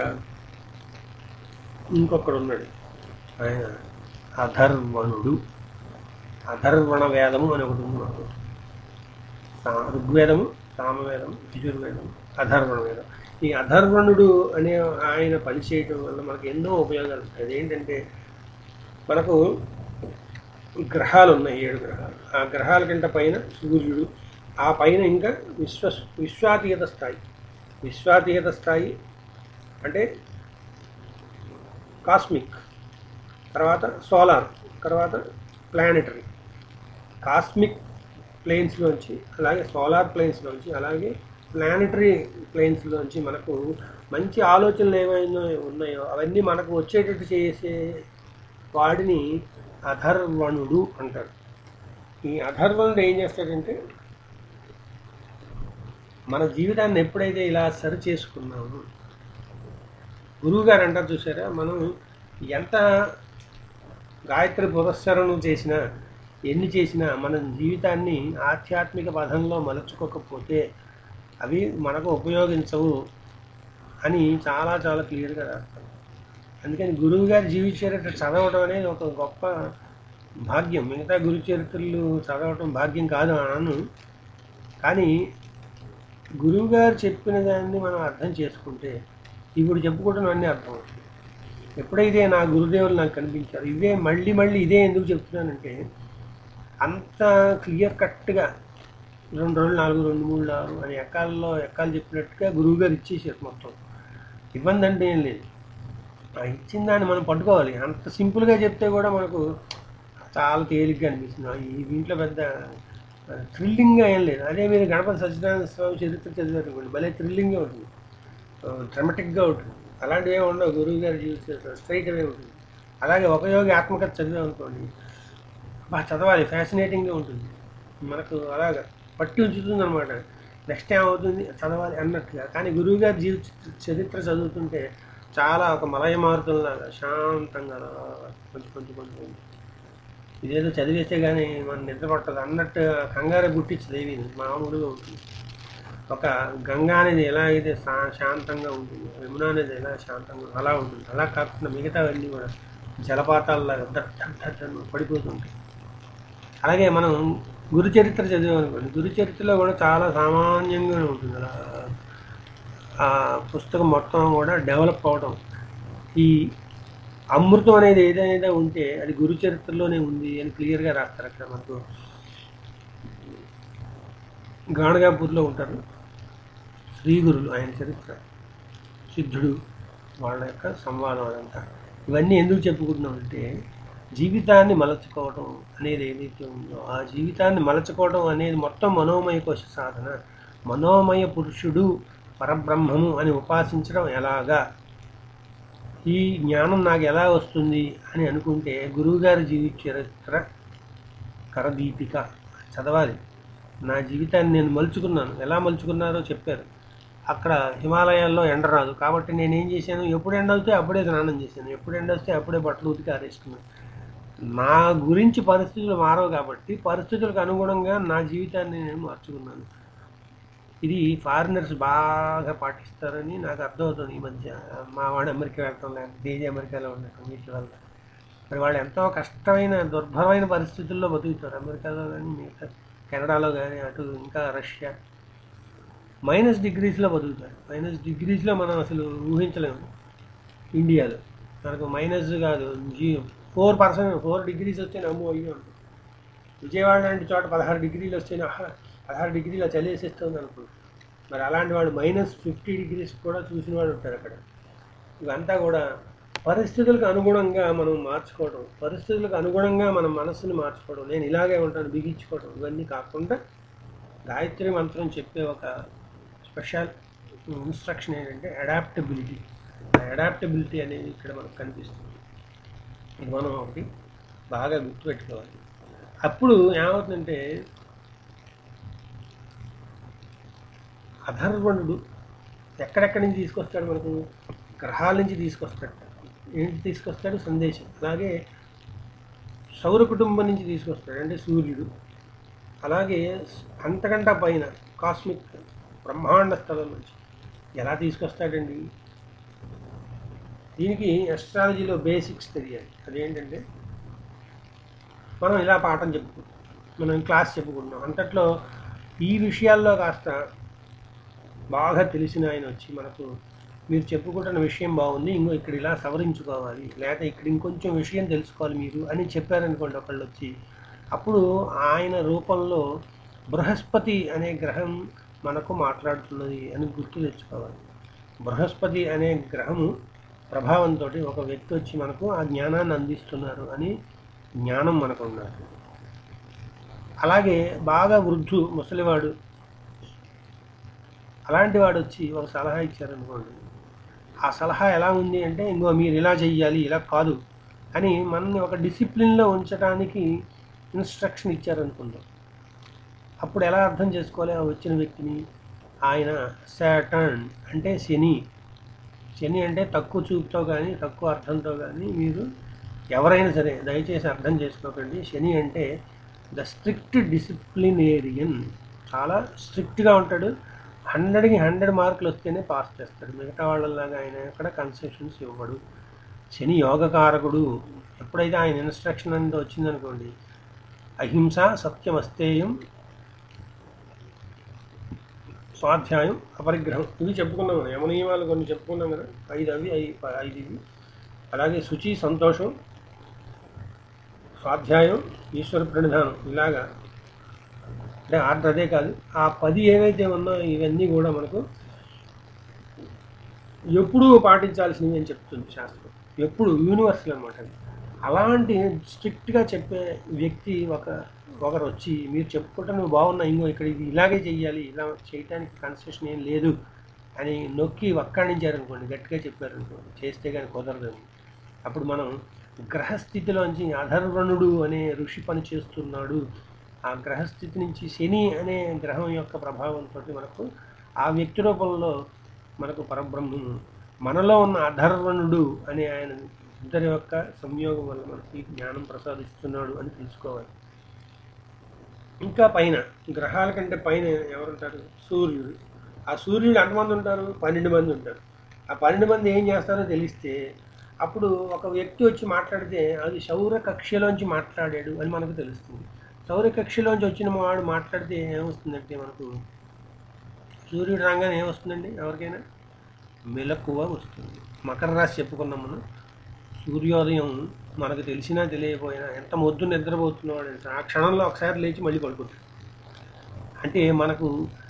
ఇంకొకడు ఉన్నాడు ఆయన అధర్వణుడు అధర్వణ వేదము అని ఒకటి ఉంది మనకు. సా- ఋగ్వేదము సామవేదం యజుర్వేదం అధర్వణ వేదం ఈ అధర్వణుడు అనే ఆయన పనిచేయటం వల్ల మనకు ఎన్నో ఉపయోగాలు ఉంటాయి అదేంటంటే మనకు గ్రహాలు ఉన్నాయి ఏడు గ్రహాలు ఆ గ్రహాల కంటే పైన సూర్యుడు ఆ పైన ఇంకా విశ్వ విశ్వాతీయత స్థాయి విశ్వాతీయత స్థాయి అంటే కాస్మిక్ తర్వాత సోలార్ తర్వాత ప్లానెటరీ కాస్మిక్ ప్లేన్స్లోంచి అలాగే సోలార్ ప్లేన్స్లోంచి అలాగే ప్లానెటరీ ప్లేన్స్లోంచి మనకు మంచి ఆలోచనలు ఏమైనా ఉన్నాయో అవన్నీ మనకు వచ్చేటట్టు చేసే వాడిని అధర్వణుడు అంటాడు ఈ అధర్వణుడు ఏం చేస్తాడంటే మన జీవితాన్ని ఎప్పుడైతే ఇలా సరి చేసుకున్నామో గురువు గారు అంటారు చూసారా మనం ఎంత గాయత్రి పురస్కరణం చేసినా ఎన్ని చేసినా మన జీవితాన్ని ఆధ్యాత్మిక పదంలో మలుచుకోకపోతే అవి మనకు ఉపయోగించవు అని చాలా చాలా క్లియర్గా రాస్తారు అందుకని గురువు గారి జీవిత చరిత్ర చదవడం అనేది ఒక గొప్ప భాగ్యం మిగతా గురు చరిత్రలు చదవటం భాగ్యం కాదు అను కానీ గురువు గారు చెప్పిన దాన్ని మనం అర్థం చేసుకుంటే ఇప్పుడు చెప్పుకుంటున్నవన్నీ అర్థం అవుతుంది ఎప్పుడైతే నా గురుదేవులు నాకు కనిపించారు ఇవే మళ్ళీ మళ్ళీ ఇదే ఎందుకు చెప్తున్నానంటే అంత క్లియర్ కట్గా రెండు రోజులు నాలుగు రెండు మూడు నాలుగు అని ఎక్కాల్లో ఎక్కాలు చెప్పినట్టుగా గురువు గారు ఇచ్చేసారు మొత్తం ఇబ్బంది అంటే ఏం లేదు ఆ ఇచ్చిన దాన్ని మనం పట్టుకోవాలి అంత సింపుల్గా చెప్తే కూడా మనకు చాలా తేలిగ్గా అనిపిస్తుంది ఆ ఈ దీంట్లో పెద్ద థ్రిల్లింగ్గా ఏం లేదు అదే మీరు గణపతి సత్యనారాయణ స్వామి చరిత్ర చదివారు అనుకోండి భలే థ్రిల్లింగ్గా ఉంటుంది డ్రమటిక్గా ఉంటుంది అలాంటివి ఏమి ఉండవు గురువు గారి జీవితం స్ట్రైట్ అవే ఉంటుంది అలాగే ఒక యోగి ఆత్మకథ చదివాం అనుకోండి బాగా చదవాలి ఫ్యాసినేటింగ్గా ఉంటుంది మనకు అలాగా పట్టి ఉంచుతుంది అనమాట నెక్స్ట్ ఏమవుతుంది చదవాలి అన్నట్టుగా కానీ గురువు గారి జీవిత చరిత్ర చదువుతుంటే చాలా ఒక మలయ మారుతంలాగా శాంతంగా అలా కొంచెం కొంచెం కొంచెం కొంచెం ఇదేదో చదివేస్తే కానీ మనం నిద్ర పట్టదు అన్నట్టు కంగారు గుట్టించదు ఏమీ మామూలుగా ఉంటుంది ఒక గంగా అనేది ఎలా అయితే శా- శాంతంగా ఉంటుంది యమున అనేది ఎలా శాంతంగా ఉంటుంది అలా ఉంటుంది అలా కాకుండా మిగతావన్నీ కూడా జలపాతాల్లాగా దట్ దట్ దట్ అని పడిపోతుంటాయి అలాగే మనం గురు చరిత్ర చదివామనుకోండి గురు చరిత్రలో కూడా చాలా సామాన్యంగా ఉంటుంది అలా ఆ పుస్తకం మొత్తం కూడా డెవలప్ అవడం ఈ అమృతం అనేది ఏదైనా ఉంటే అది గురు చరిత్రలోనే ఉంది అని క్లియర్గా రాస్తారు అక్కడ మనకు గాణగాపూర్లో ఉంటారు శ్రీ గురులు ఆయన చరిత్ర సిద్ధుడు వాళ్ళ యొక్క సంవాదం అదంతా ఇవన్నీ ఎందుకు చెప్పుకుంటున్నామంటే జీవితాన్ని మలచుకోవడం అనేది ఏదైతే ఉందో ఆ జీవితాన్ని మలచుకోవడం అనేది మొత్తం మనోమయ కోశ సాధన మనోమయ పురుషుడు పరబ్రహ్మము అని ఉపాసించడం ఎలాగా ఈ జ్ఞానం నాకు ఎలా వస్తుంది అని అనుకుంటే గురువుగారి జీవిత చరిత్ర కరదీపిక చదవాలి నా జీవితాన్ని నేను మలుచుకున్నాను ఎలా మలుచుకున్నారో చెప్పారు అక్కడ హిమాలయాల్లో ఎండ రాదు కాబట్టి నేను ఏం చేశాను ఎప్పుడు ఎండ వస్తే అప్పుడే స్నానం చేశాను ఎప్పుడు ఎండ వస్తే అప్పుడే బట్టలు ఉతికి ఆరేసుకున్నాను నా గురించి పరిస్థితులు మారవు కాబట్టి పరిస్థితులకు అనుగుణంగా నా జీవితాన్ని నేను మార్చుకున్నాను ఇది ఫారినర్స్ బాగా పాటిస్తారని నాకు అర్థమవుతుంది ఈ మధ్య మా వాడు అమెరికా వెళ్ళటం లేదు డేజీ అమెరికాలో ఉండటం వీటి వల్ల మరి వాళ్ళు ఎంతో కష్టమైన దుర్భరమైన పరిస్థితుల్లో బతుకుతారు అమెరికాలో కానీ మిగతా కెనడాలో కానీ అటు ఇంకా రష్యా మైనస్ డిగ్రీస్లో బతుకుతారు మైనస్ డిగ్రీస్లో మనం అసలు ఊహించలేము ఇండియాలో మనకు మైనస్ కాదు జీ ఫోర్ పర్సెంట్ ఫోర్ డిగ్రీస్ వస్తే నమ్ము అయ్యి ఉంటుంది విజయవాడ లాంటి చోట పదహారు డిగ్రీలు వస్తే ఆహా, పదహారు డిగ్రీల చలి వేసేస్తుంది అనుకుంటారు మరి అలాంటి వాడు మైనస్ ఫిఫ్టీ డిగ్రీస్ కూడా చూసిన వాడు ఉంటారు అక్కడ ఇవంతా కూడా పరిస్థితులకు అనుగుణంగా మనం మార్చుకోవడం పరిస్థితులకు అనుగుణంగా మన మనస్సుని మార్చుకోవడం నేను ఇలాగే ఉంటాను బిగించుకోవడం ఇవన్నీ కాకుండా గాయత్రి మంత్రం చెప్పే ఒక స్పెషల్ ఇన్స్ట్రక్షన్ ఏంటంటే అడాప్టబిలిటీ అడాప్టబిలిటీ అనేది ఇక్కడ మనకు కనిపిస్తుంది ఇది మనం ఒకటి బాగా గుర్తుపెట్టుకోవాలి అప్పుడు ఏమవుతుందంటే అధర్వణుడు ఎక్కడెక్కడి నుంచి తీసుకొస్తాడు మనకు గ్రహాల నుంచి తీసుకొస్తాడు ఏంటి తీసుకొస్తాడు సందేశం అలాగే సౌర కుటుంబం నుంచి తీసుకొస్తాడు అంటే సూర్యుడు అలాగే అంతకంటా పైన కాస్మిక్ బ్రహ్మాండ స్థలం నుంచి ఎలా తీసుకొస్తాడండి దీనికి ఎస్ట్రాలజీలో బేసిక్స్ తెలియాలి అదేంటంటే మనం ఇలా పాఠం చెప్పుకుంటాం మనం క్లాస్ చెప్పుకుంటున్నాం అంతట్లో ఈ విషయాల్లో కాస్త బాగా తెలిసిన ఆయన వచ్చి మనకు మీరు చెప్పుకుంటున్న విషయం బాగుంది ఇంకో ఇక్కడ ఇలా సవరించుకోవాలి లేకపోతే ఇక్కడ ఇంకొంచెం విషయం తెలుసుకోవాలి మీరు అని చెప్పారనుకోండి ఒకళ్ళు వచ్చి అప్పుడు ఆయన రూపంలో బృహస్పతి అనే గ్రహం మనకు మాట్లాడుతున్నది అని గుర్తు తెచ్చుకోవాలి బృహస్పతి అనే గ్రహము ప్రభావంతో ఒక వ్యక్తి వచ్చి మనకు ఆ జ్ఞానాన్ని అందిస్తున్నారు అని జ్ఞానం మనకు ఉండాలి అలాగే బాగా వృద్ధు ముసలివాడు అలాంటి వాడు వచ్చి ఒక సలహా ఇచ్చారనుకోండి ఆ సలహా ఎలా ఉంది అంటే ఇంకో మీరు ఇలా చెయ్యాలి ఇలా కాదు అని మనల్ని ఒక డిసిప్లిన్లో ఉంచడానికి ఇన్స్ట్రక్షన్ ఇచ్చారనుకుందాం అప్పుడు ఎలా అర్థం చేసుకోవాలి ఆ వచ్చిన వ్యక్తిని ఆయన సాటర్న్ అంటే శని శని అంటే తక్కువ చూపుతో కానీ తక్కువ అర్థంతో కానీ మీరు ఎవరైనా సరే దయచేసి అర్థం చేసుకోకండి శని అంటే ద స్ట్రిక్ట్ డిసిప్లినేరియన్ చాలా స్ట్రిక్ట్గా ఉంటాడు హండ్రెడ్కి హండ్రెడ్ మార్కులు వస్తేనే పాస్ చేస్తాడు మిగతా వాళ్ళలాగా ఆయన ఎక్కడ కన్సెషన్స్ ఇవ్వడు శని యోగకారకుడు ఎప్పుడైతే ఆయన ఇన్స్ట్రక్షన్ అనేది వచ్చిందనుకోండి అహింస సత్యం అస్తేయం స్వాధ్యాయం అపరిగ్రహం ఇవి చెప్పుకున్నాం మనం యమ నియమాలు కొన్ని చెప్పుకున్నాం కదా ఐదు అవి ఐ- ఐదు ఇవి అలాగే శుచి సంతోషం స్వాధ్యాయం ఈశ్వర ప్రణిధానం ఇలాగా అంటే ఆర్డర్ అదే కాదు ఆ పది ఏవైతే ఉన్నాయో ఇవన్నీ కూడా మనకు ఎప్పుడూ పాటించాల్సినవి అని చెప్తుంది శాస్త్రం ఎప్పుడు యూనివర్సల్ అనమాట అది అలాంటి స్ట్రిక్ట్గా చెప్పే వ్యక్తి ఒక ఒకరు వచ్చి మీరు చెప్పుకుంటే నువ్వు బాగున్నా ఇంకో ఇక్కడ ఇది ఇలాగే చెయ్యాలి ఇలా చేయటానికి కన్సెషన్ ఏం లేదు అని నొక్కి వక్కాణించారనుకోండి గట్టిగా చెప్పారనుకోండి చేస్తే కానీ కుదరదని అప్పుడు మనం గ్రహస్థితిలోంచి అధర్వణుడు అనే ఋషి పని చేస్తున్నాడు ఆ గ్రహస్థితి నుంచి శని అనే గ్రహం యొక్క ప్రభావంతో మనకు ఆ వ్యక్తి రూపంలో మనకు పరబ్రహ్మము మనలో ఉన్న అధర్వణుడు అనే ఆయన ఇద్దరి యొక్క సంయోగం వల్ల మనకి జ్ఞానం ప్రసాదిస్తున్నాడు అని తెలుసుకోవాలి ఇంకా పైన గ్రహాల కంటే పైన ఎవరుంటారు సూర్యుడు ఆ సూర్యుడు ఎంతమంది ఉంటారు పన్నెండు మంది ఉంటారు ఆ పన్నెండు మంది ఏం చేస్తారో తెలిస్తే అప్పుడు ఒక వ్యక్తి వచ్చి మాట్లాడితే అది సౌర కక్షలోంచి మాట్లాడాడు అని మనకు తెలుస్తుంది సౌర కక్షలోంచి వచ్చిన వాడు మాట్లాడితే ఏమొస్తుందంటే మనకు సూర్యుడు రాగానే ఏమొస్తుందండి ఎవరికైనా మెలకువ వస్తుంది మకర రాశి చెప్పుకున్నాం మనం సూర్యోదయం మనకు తెలిసినా తెలియకపోయినా ఎంత మొద్దు నిద్రపోతున్నాడు అంటే ఆ క్షణంలో ఒకసారి లేచి మళ్ళీ పడుకుంటాడు అంటే మనకు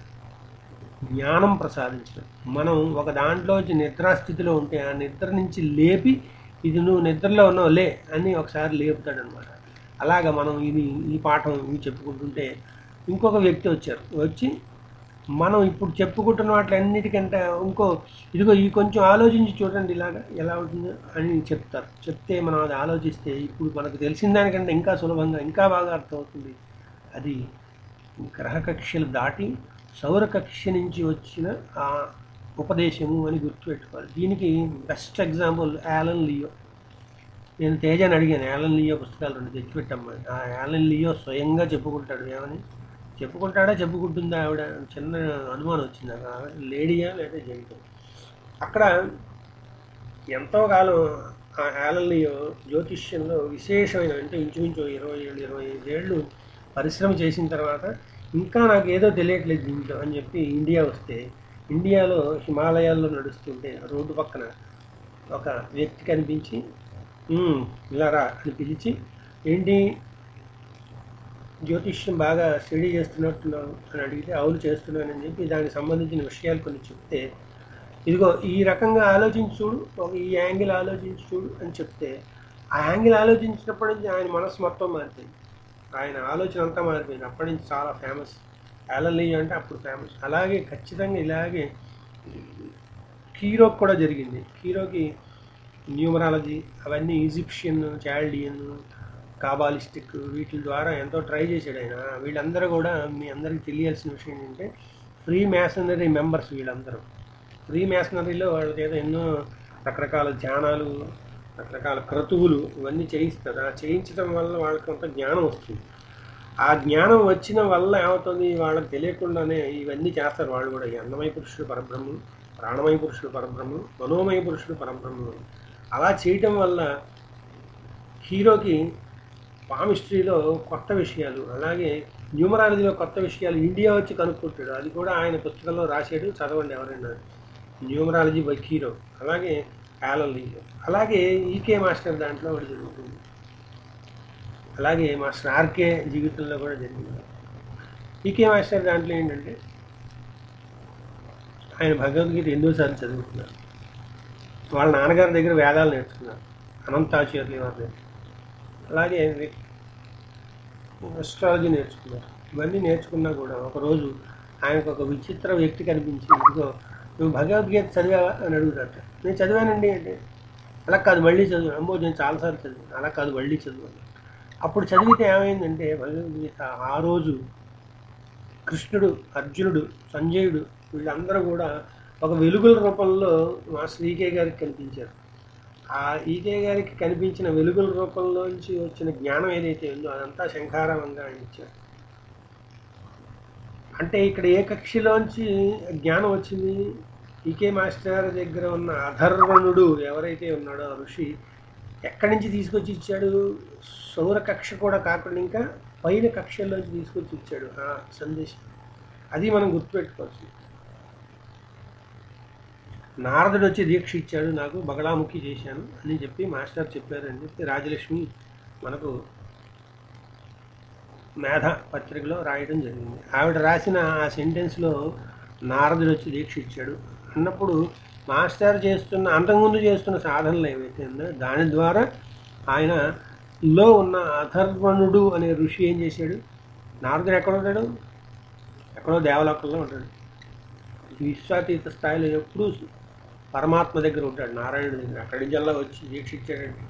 జ్ఞానం ప్రసాదించడం మనం ఒక దాంట్లో వచ్చి నిద్రాస్థితిలో ఉంటే ఆ నిద్ర నుంచి లేపి ఇది నువ్వు నిద్రలో ఉన్నావు లే అని ఒకసారి లేపుతాడు అనమాట అలాగా మనం ఇది ఈ పాఠం ఇవి చెప్పుకుంటుంటే ఇంకొక వ్యక్తి వచ్చారు వచ్చి మనం ఇప్పుడు చెప్పుకుంటున్న వాటిలన్నిటికంటే ఇంకో ఇదిగో ఈ కొంచెం ఆలోచించి చూడండి ఇలాగా ఎలా అవుతుందో అని చెప్తారు చెప్తే మనం అది ఆలోచిస్తే ఇప్పుడు మనకు తెలిసిన దానికంటే ఇంకా సులభంగా ఇంకా బాగా అర్థమవుతుంది అది గ్రహ కక్షలు దాటి సౌర కక్ష నుంచి వచ్చిన ఆ ఉపదేశము అని గుర్తుపెట్టుకోవాలి దీనికి బెస్ట్ ఎగ్జాంపుల్ యాలన్ లియో నేను తేజాని అడిగాను యాలన్ లియో పుస్తకాలు రెండు తెచ్చిపెట్టమ్మా ఆ యాలన్ లియో స్వయంగా చెప్పుకుంటాడు ఏమని చెప్పుకుంటాడా చెప్పుకుంటుందా ఆవిడ చిన్న అనుమానం వచ్చింది నాకు ఆవిడ లేడీయా లేదా జంతువు అక్కడ ఎంతో కాలం ఆ యాలన్ లియో జ్యోతిష్యంలో విశేషమైన అంటే ఇంచుమించు ఇరవై ఏళ్ళు ఇరవై ఐదు ఏళ్ళు పరిశ్రమ చేసిన తర్వాత ఇంకా నాకు ఏదో తెలియట్లేదు దీంట్లో అని చెప్పి ఇండియా వస్తే ఇండియాలో హిమాలయాల్లో నడుస్తుంటే రోడ్డు పక్కన ఒక వ్యక్తి కనిపించి "ఉమ్, ఇలా రా అని పిలిచి ఏంటి జ్యోతిష్యం బాగా స్టడీ చేస్తున్నట్టున్నావు అని అడిగితే అవును చేస్తున్నానని చెప్పి దానికి సంబంధించిన విషయాలు కొన్ని చెప్తే ఇదిగో ఈ రకంగా ఆలోచించి చూడు ఒక ఈ యాంగిల్ ఆలోచించి చూడు అని చెప్తే ఆ యాంగిల్ ఆలోచించినప్పటి నుంచి ఆయన మనసు మొత్తం మారిపోయింది ఆయన ఆలోచన అంతా మారిపోయింది అప్పటి నుంచి చాలా ఫేమస్ యాలల్లీ అంటే అప్పుడు ఫేమస్ అలాగే ఖచ్చితంగా ఇలాగే హీరోకి కూడా జరిగింది హీరోకి న్యూమరాలజీ అవన్నీ ఈజిప్షియన్ చాల్డియన్ కాబాలిస్టిక్ వీటి ద్వారా ఎంతో ట్రై చేశాడు ఆయన వీళ్ళందరూ కూడా మీ అందరికీ తెలియాల్సిన విషయం ఏంటంటే ఫ్రీ మ్యాసనరీ మెంబర్స్ వీళ్ళందరూ ఫ్రీ మ్యాసనరీలో వాళ్ళకి ఏదో ఎన్నో రకరకాల ధ్యానాలు రకరకాల క్రతువులు ఇవన్నీ చేయిస్తారు ఆ చేయించడం వల్ల వాళ్ళకి కొంత జ్ఞానం వస్తుంది ఆ జ్ఞానం వచ్చిన వల్ల ఏమవుతుంది వాళ్ళకి తెలియకుండానే ఇవన్నీ చేస్తారు వాళ్ళు కూడా ఈ అన్నమయ పురుషుడు పరబ్రహ్మం ప్రాణమయ పురుషుడు పరబ్రహ్మం మనోమయ పురుషుడు పరబ్రహ్మం అలా చేయటం వల్ల హీరోకి పామిస్ట్రీలో కొత్త విషయాలు అలాగే న్యూమరాలజీలో కొత్త విషయాలు ఇండియా వచ్చి కనుక్కుంటాడు అది కూడా ఆయన పుస్తకంలో రాశాడు చదవండి ఎవరైనా న్యూమరాలజీ బై హీరో అలాగే యాలలీలో అలాగే ఈకే మాస్టర్ దాంట్లో ఒకటి జరుగుతుంది అలాగే మాస్టర్ ఆర్కే జీవితంలో కూడా జరిగింది ఈకే మాస్టర్ దాంట్లో ఏంటంటే ఆయన భగవద్గీత ఎన్నోసార్లు చదువుతున్నారు వాళ్ళ నాన్నగారి దగ్గర వేదాలు నేర్చుకున్నారు అనంతాచార్యులు వారి దగ్గర అలాగే అస్ట్రాలజీ నేర్చుకున్నారు ఇవన్నీ నేర్చుకున్నా కూడా ఒకరోజు ఆయనకు ఒక విచిత్ర వ్యక్తి కనిపించి ఇదిగో నువ్వు భగవద్గీత చదివావా అని అడుగుతాట నేను చదివానండి అంటే అలా కాదు మళ్ళీ చదువు అమ్మో నేను చాలాసార్లు చదివాను అలా కాదు మళ్ళీ చదువు అప్పుడు చదివితే ఏమైందంటే భగవద్గీత ఆ రోజు కృష్ణుడు అర్జునుడు సంజయుడు వీళ్ళందరూ కూడా ఒక వెలుగుల రూపంలో మా శ్రీకే గారికి కనిపించారు ఆ ఈకే గారికి కనిపించిన వెలుగుల రూపంలోంచి వచ్చిన జ్ఞానం ఏదైతే ఉందో అదంతా శంఖారావంగా ఆయన ఇచ్చారు అంటే ఇక్కడ ఏ కక్షలోంచి జ్ఞానం వచ్చింది ఈకే మాస్టర్ దగ్గర ఉన్న అధర్వణుడు ఎవరైతే ఉన్నాడో ఆ ఋషి ఎక్కడి నుంచి తీసుకొచ్చి ఇచ్చాడు సౌర కక్ష కూడా కాకుండా ఇంకా పైన కక్షల్లోంచి తీసుకొచ్చి ఇచ్చాడు ఆ సందేశం అది మనం గుర్తుపెట్టుకోవచ్చు నారదుడు వచ్చి దీక్ష ఇచ్చాడు నాకు బగళాముఖి చేశాను అని చెప్పి మాస్టర్ చెప్పారు అని చెప్పి రాజలక్ష్మి మనకు మేధ పత్రికలో రాయడం జరిగింది ఆవిడ రాసిన ఆ సెంటెన్స్లో నారదుడు వచ్చి దీక్ష ఇచ్చాడు అన్నప్పుడు మాస్టర్ చేస్తున్న అంతకుముందు చేస్తున్న సాధనలు ఏవైతే ఉందో దాని ద్వారా ఆయన లో ఉన్న అధర్వణుడు అనే ఋషి ఏం చేశాడు నారదుడు ఎక్కడ ఉంటాడు ఎక్కడో దేవలోకంలో ఉంటాడు విశ్వాతీత స్థాయిలో ఎప్పుడూ పరమాత్మ దగ్గర ఉంటాడు నారాయణుడి దగ్గర అక్కడి నుంచి అలా వచ్చి దీక్ష ఇచ్చాడంటే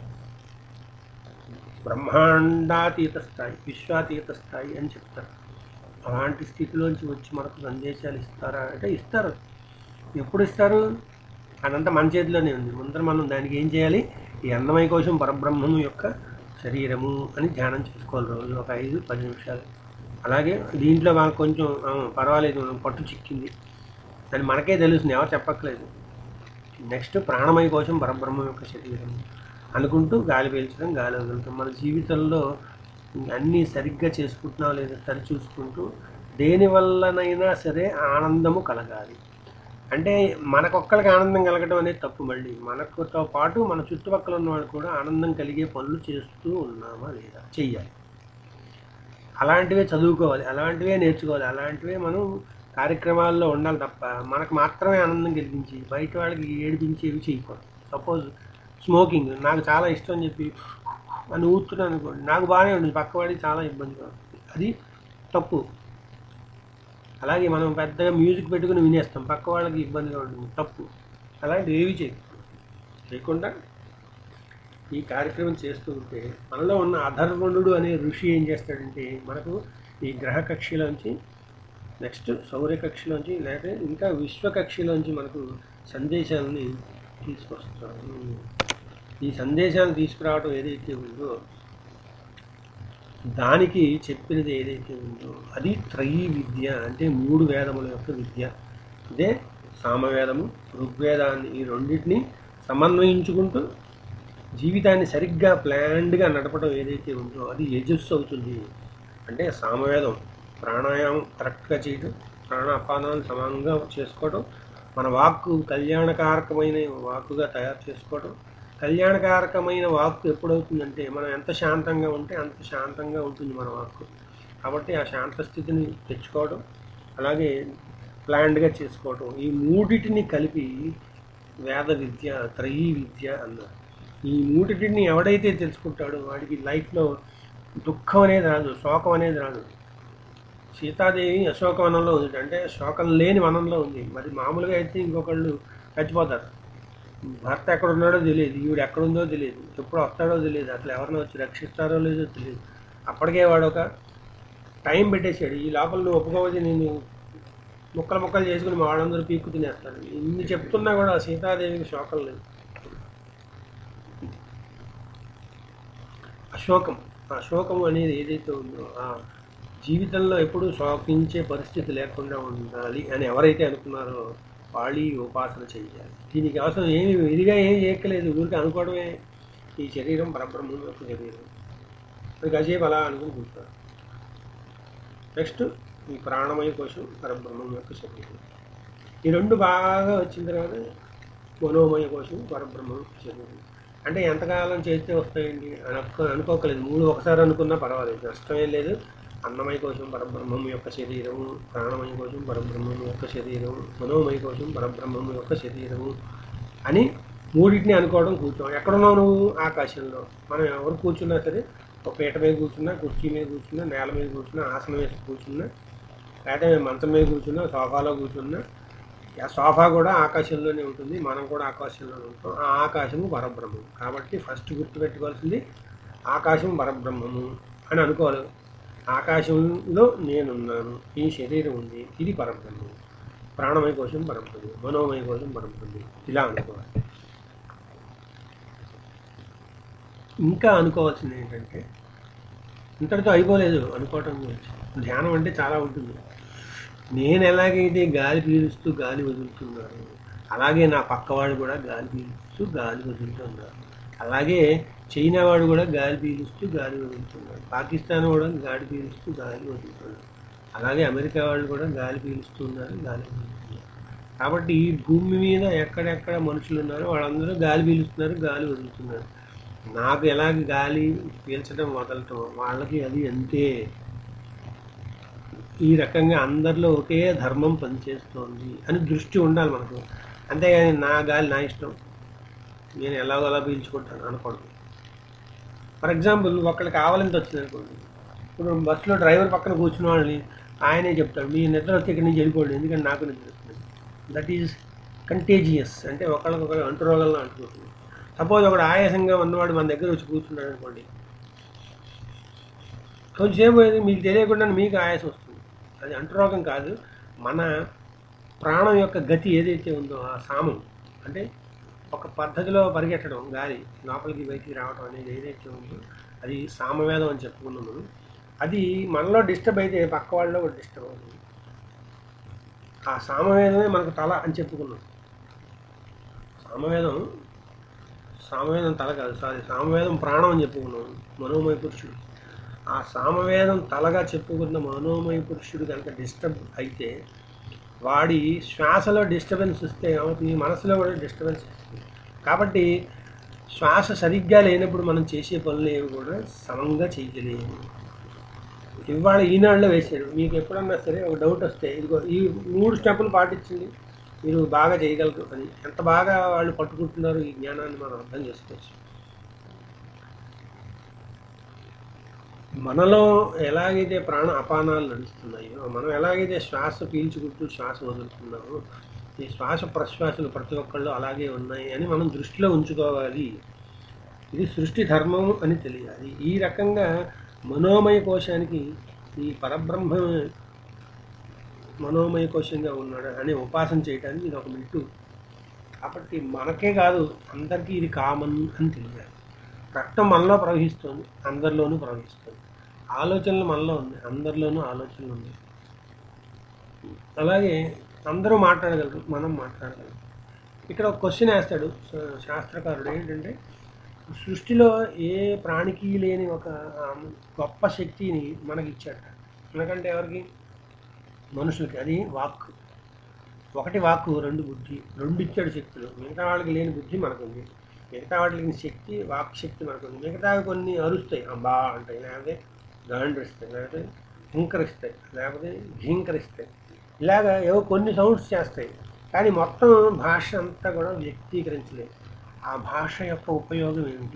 బ్రహ్మాండాతీత స్థాయి విశ్వాతీత స్థాయి అని చెప్తారు అలాంటి స్థితిలోంచి వచ్చి మనకు సందేశాలు ఇస్తారా అంటే ఇస్తారు ఎప్పుడు ఇస్తారు అదంతా మన చేతిలోనే ఉంది ముందర మనం దానికి ఏం చేయాలి ఈ అన్నమయ కోసం పరబ్రహ్మము యొక్క శరీరము అని ధ్యానం చేసుకోవాలి రోజు ఒక ఐదు పది నిమిషాలు అలాగే దీంట్లో మనకు కొంచెం ఆ, పర్వాలేదు మనం పట్టు చిక్కింది అని మనకే తెలుస్తుంది ఎవరు చెప్పక్కలేదు నెక్స్ట్ ప్రాణమయ కోసం పరబ్రహ్మం యొక్క శరీరం అనుకుంటూ గాలి పీల్చడం గాలి వదలటం మన జీవితంలో అన్నీ సరిగ్గా చేసుకుంటున్నాం లేదా సరి చూసుకుంటూ దేని వల్లనైనా సరే ఆనందము కలగాలి అంటే మనకొక్కరికి ఆనందం కలగడం అనేది తప్పు మళ్ళీ మనకుతో పాటు మన చుట్టుపక్కల ఉన్నవాళ్ళు కూడా ఆనందం కలిగే పనులు చేస్తూ ఉన్నామా లేదా చెయ్యాలి అలాంటివే చదువుకోవాలి అలాంటివే నేర్చుకోవాలి అలాంటివే మనం కార్యక్రమాల్లో ఉండాలి తప్ప మనకు మాత్రమే ఆనందం కలిగించి బయట వాళ్ళకి ఏడిపించేవి చేయకూడదు సపోజ్ స్మోకింగ్ నాకు చాలా ఇష్టం అని చెప్పి అని ఊతున్నాను అనుకోండి నాకు బాగానే ఉంటుంది పక్కవాడికి చాలా ఇబ్బందిగా ఉంటుంది అది తప్పు అలాగే మనం పెద్దగా మ్యూజిక్ పెట్టుకుని వినేస్తాం పక్క వాళ్ళకి ఇబ్బందిగా ఉంటుంది తప్పు అలాంటివి ఏవి చేయ చేయకుండా ఈ కార్యక్రమం చేస్తూ ఉంటే మనలో ఉన్న అధర్వణుడు అనే ఋషి ఏం చేస్తాడంటే మనకు ఈ గ్రహ కక్షలోంచి నెక్స్ట్ సౌర్య కక్షలోంచి లేకపోతే ఇంకా విశ్వ కక్షలోంచి మనకు సందేశాలని తీసుకొస్తాడు ఈ సందేశాలు తీసుకురావడం ఏదైతే ఉందో దానికి చెప్పినది ఏదైతే ఉందో అది త్రయీ విద్య అంటే మూడు వేదముల యొక్క విద్య ఇదే సామవేదము ఋగ్వేదాన్ని ఈ రెండింటిని సమన్వయించుకుంటూ జీవితాన్ని సరిగ్గా ప్లాన్డ్గా నడపడం ఏదైతే ఉందో అది యజస్సు అవుతుంది అంటే సామవేదం ప్రాణాయామం కరెక్ట్గా చేయడం ప్రాణాపానాలు సమానంగా చేసుకోవడం మన వాక్కు కళ్యాణకారకమైన వాక్కుగా తయారు చేసుకోవడం కళ్యాణకారకమైన వాక్కు ఎప్పుడవుతుందంటే మనం ఎంత శాంతంగా ఉంటే అంత శాంతంగా ఉంటుంది మన వాక్కు కాబట్టి ఆ శాంత స్థితిని తెచ్చుకోవడం అలాగే ప్లాన్డ్గా చేసుకోవడం ఈ మూడిటిని కలిపి వేద విద్య త్రయీ విద్య అన్నారు ఈ మూడిటిని ఎవడైతే తెలుసుకుంటాడో వాడికి లైఫ్లో దుఃఖం అనేది రాదు శోకం అనేది రాదు సీతాదేవి అశోకవనంలో ఉంది అంటే శోకం లేని వనంలో ఉంది మరి మామూలుగా అయితే ఇంకొకళ్ళు చచ్చిపోతారు భర్త ఎక్కడ ఉన్నాడో తెలియదు ఈవిడ ఎక్కడుందో తెలియదు ఎప్పుడు వస్తాడో తెలియదు అసలు ఎవరిని వచ్చి రక్షిస్తారో లేదో తెలియదు అప్పటికే వాడు ఒక టైం పెట్టేశాడు ఈ లోపల నువ్వు ఒప్పుకోవచ్చు నేను ముక్కలు ముక్కలు చేసుకుని మా వాళ్ళందరూ పీక్కు తినేస్తాడు ఇన్ని చెప్తున్నా కూడా సీతాదేవికి శోకం లేదు అశోకం ఆ శోకం అనేది ఏదైతే ఉందో ఆ జీవితంలో ఎప్పుడూ శోకించే పరిస్థితి లేకుండా ఉండాలి అని ఎవరైతే అనుకున్నారో వాళ్ళు ఈ ఉపాసన చేయాలి దీనికి అవసరం ఏమి ఇదిగా ఏం చేయక్కలేదు ఊరికి అనుకోవడమే ఈ శరీరం పరబ్రహ్మం యొక్క శరీరం అది కాసేపు అలా అనుకుని కూర్చోరు నెక్స్ట్ ఈ ప్రాణమయ కోసం పరబ్రహ్మం యొక్క శరీరం ఈ రెండు బాగా వచ్చిన తర్వాత మనోమయ కోసం పరబ్రహ్మం యొక్క శరీరం అంటే ఎంతకాలం చేస్తే వస్తాయండి అని అనుకో అనుకోకలేదు మూడు ఒకసారి అనుకున్నా పర్వాలేదు నష్టమేం లేదు అన్నమయ కోసం పరబ్రహ్మం యొక్క శరీరము ప్రాణమయ కోసం పరబ్రహ్మం యొక్క శరీరము మనోమయ కోసం పరబ్రహ్మం యొక్క శరీరము అని మూడింటిని అనుకోవడం కూర్చోం ఎక్కడున్నావు నువ్వు ఆకాశంలో మనం ఎవరు కూర్చున్నా సరే ఒక పీట మీద కూర్చున్నా కుర్చీ మీద కూర్చున్నా నేల మీద కూర్చున్నా ఆసనం వేసి కూర్చున్నా లేకపోతే మంచం మీద కూర్చున్నా సోఫాలో కూర్చున్నా ఆ సోఫా కూడా ఆకాశంలోనే ఉంటుంది మనం కూడా ఆకాశంలోనే ఉంటాం ఆ ఆకాశము పరబ్రహ్మము కాబట్టి ఫస్ట్ గుర్తుపెట్టుకోవాల్సింది ఆకాశం పరబ్రహ్మము అని అనుకోవాలి ఆకాశంలో నేనున్నాను ఈ శరీరం ఉంది ఇది పరబ్రహ్మము ప్రాణమయ కోసం పరబ్రహ్మం మనోమయ కోసం పరబ్రహ్మం ఇలా అనుకోవాలి ఇంకా అనుకోవాల్సింది ఏంటంటే ఇంతటితో అయిపోలేదు అనుకోవటం గురించి ధ్యానం అంటే చాలా ఉంటుంది నేను ఎలాగైతే గాలి పీలుస్తూ గాలి వదులుతున్నాను అలాగే నా పక్కవాడు కూడా గాలి పీలుస్తూ గాలి వదులుతున్నారు అలాగే చైనా వాడు కూడా గాలి పీలుస్తూ గాలి వదులుతున్నాడు పాకిస్తాన్ కూడా గాలి పీలుస్తూ గాలి వదులుతున్నాడు అలాగే అమెరికా వాళ్ళు కూడా గాలి పీలుస్తున్నారు గాలి వదులుతున్నారు కాబట్టి ఈ భూమి మీద ఎక్కడెక్కడ మనుషులు ఉన్నారో వాళ్ళందరూ గాలి పీలుస్తున్నారు గాలి వదులుతున్నారు నాకు ఎలాగ గాలి పీల్చడం వదలటం వాళ్ళకి అది అంతే ఈ రకంగా అందరిలో ఒకే ధర్మం పనిచేస్తోంది అని దృష్టి ఉండాలి మనకు అంతేగాని నా గాలి నా ఇష్టం నేను ఎలాగో అలా పీల్చుకుంటాను అనకూడదు ఫర్ ఎగ్జాంపుల్ ఒకళ్ళకి ఆవలింత వచ్చింది అనుకోండి ఇప్పుడు బస్సులో డ్రైవర్ పక్కన కూర్చున్న వాళ్ళని ఆయనే చెప్తాడు మీ నిద్ర వస్తే ఇక్కడి నుంచి వెళ్ళిపోండి ఎందుకంటే నాకు నిద్ర వస్తుంది దట్ ఈజ్ కంటేజియస్ అంటే ఒకళ్ళకొకరు అంటురోగాలను అంటుకుంటుంది సపోజ్ ఒకడు ఆయాసంగా ఉన్నవాడు మన దగ్గర వచ్చి కూర్చున్నాడు అనుకోండి కొంచెంసేపు అయింది మీకు తెలియకుండా మీకు ఆయాసం వస్తుంది అది అంటురోగం కాదు మన ప్రాణం యొక్క గతి ఏదైతే ఉందో ఆ సామం అంటే ఒక పద్ధతిలో పరిగెట్టడం గాలి లోపలికి బయటికి రావడం అనేది ఏదైతే ఉందో అది సామవేదం అని చెప్పుకున్నాం మనం అది మనలో డిస్టర్బ్ అయితే పక్క వాళ్ళలో కూడా డిస్టర్బ్ అవుతుంది ఆ సామవేదమే మనకు తల అని చెప్పుకున్నాం సామవేదం సామవేదం తల కాదు సారీ సామవేదం ప్రాణం అని చెప్పుకున్నాం మనోమయ పురుషుడు ఆ సామవేదం తలగా చెప్పుకున్న మనోమయ పురుషుడు కనుక డిస్టర్బ్ అయితే వాడి శ్వాసలో డిస్టర్బెన్స్ వస్తే ఏమవుతుంది మనసులో కూడా డిస్టర్బెన్స్ వస్తుంది కాబట్టి శ్వాస సరిగ్గా లేనప్పుడు మనం చేసే పనులు ఏవి కూడా సమంగా చేయలేము ఇవాళ ఈనాడులో వేసాడు మీకు ఎప్పుడన్నా సరే ఒక డౌట్ వస్తే ఇదిగో ఈ మూడు స్టెప్పులు పాటించండి మీరు బాగా చేయగలరు అని ఎంత బాగా వాళ్ళు పట్టుకుంటున్నారు ఈ జ్ఞానాన్ని మనం అర్థం చేసుకోవచ్చు మనలో ఎలాగైతే ప్రాణ అపానాలు నడుస్తున్నాయో మనం ఎలాగైతే శ్వాస పీల్చుకుంటూ శ్వాస వదులుతున్నామో ఈ శ్వాస ప్రశ్వాసలు ప్రతి ఒక్కళ్ళు అలాగే ఉన్నాయి అని మనం దృష్టిలో ఉంచుకోవాలి ఇది సృష్టి ధర్మం అని తెలియాలి ఈ రకంగా మనోమయ కోశానికి ఈ పరబ్రహ్మ మనోమయ కోశంగా ఉన్నాడు అనే ఉపాసన చేయడానికి ఇది ఒక మెట్టు కాబట్టి మనకే కాదు అందరికీ ఇది కామన్ అని తెలియాలి రక్తం మనలో ప్రవహిస్తుంది అందరిలోనూ ప్రవహిస్తుంది ఆలోచనలు మనలో ఉంది అందరిలోనూ ఆలోచనలు ఉన్నాయి అలాగే అందరూ మాట్లాడగలరు మనం మాట్లాడగలం ఇక్కడ ఒక క్వశ్చన్ వేస్తాడు శా- శాస్త్రకారుడు ఏంటంటే సృష్టిలో ఏ ప్రాణికి లేని ఒక ఆ, గొప్ప శక్తిని మనకి ఇచ్చాడు ఎందుకంటే ఎవరికి మనుషులకి అది వాక్ ఒకటి వాక్కు రెండు బుద్ధి రెండు ఇచ్చాడు శక్తులు మిగతా వాళ్ళకి లేని బుద్ధి మనకుంది మిగతా వాటికి లేని శక్తి వాక్ శక్తి మనకుంది మిగతావి కొన్ని అరుస్తాయి అంబా అంటాయి లేకపోతే గాండ్రిస్తాయి లేకపోతే హుంకరిస్తాయి లేకపోతే ఘీంకరిస్తాయి ఇలాగ ఏవో కొన్ని సౌండ్స్ చేస్తాయి కానీ మొత్తం భాష అంతా కూడా వ్యక్తీకరించలేదు ఆ భాష యొక్క ఉపయోగం ఏమిటి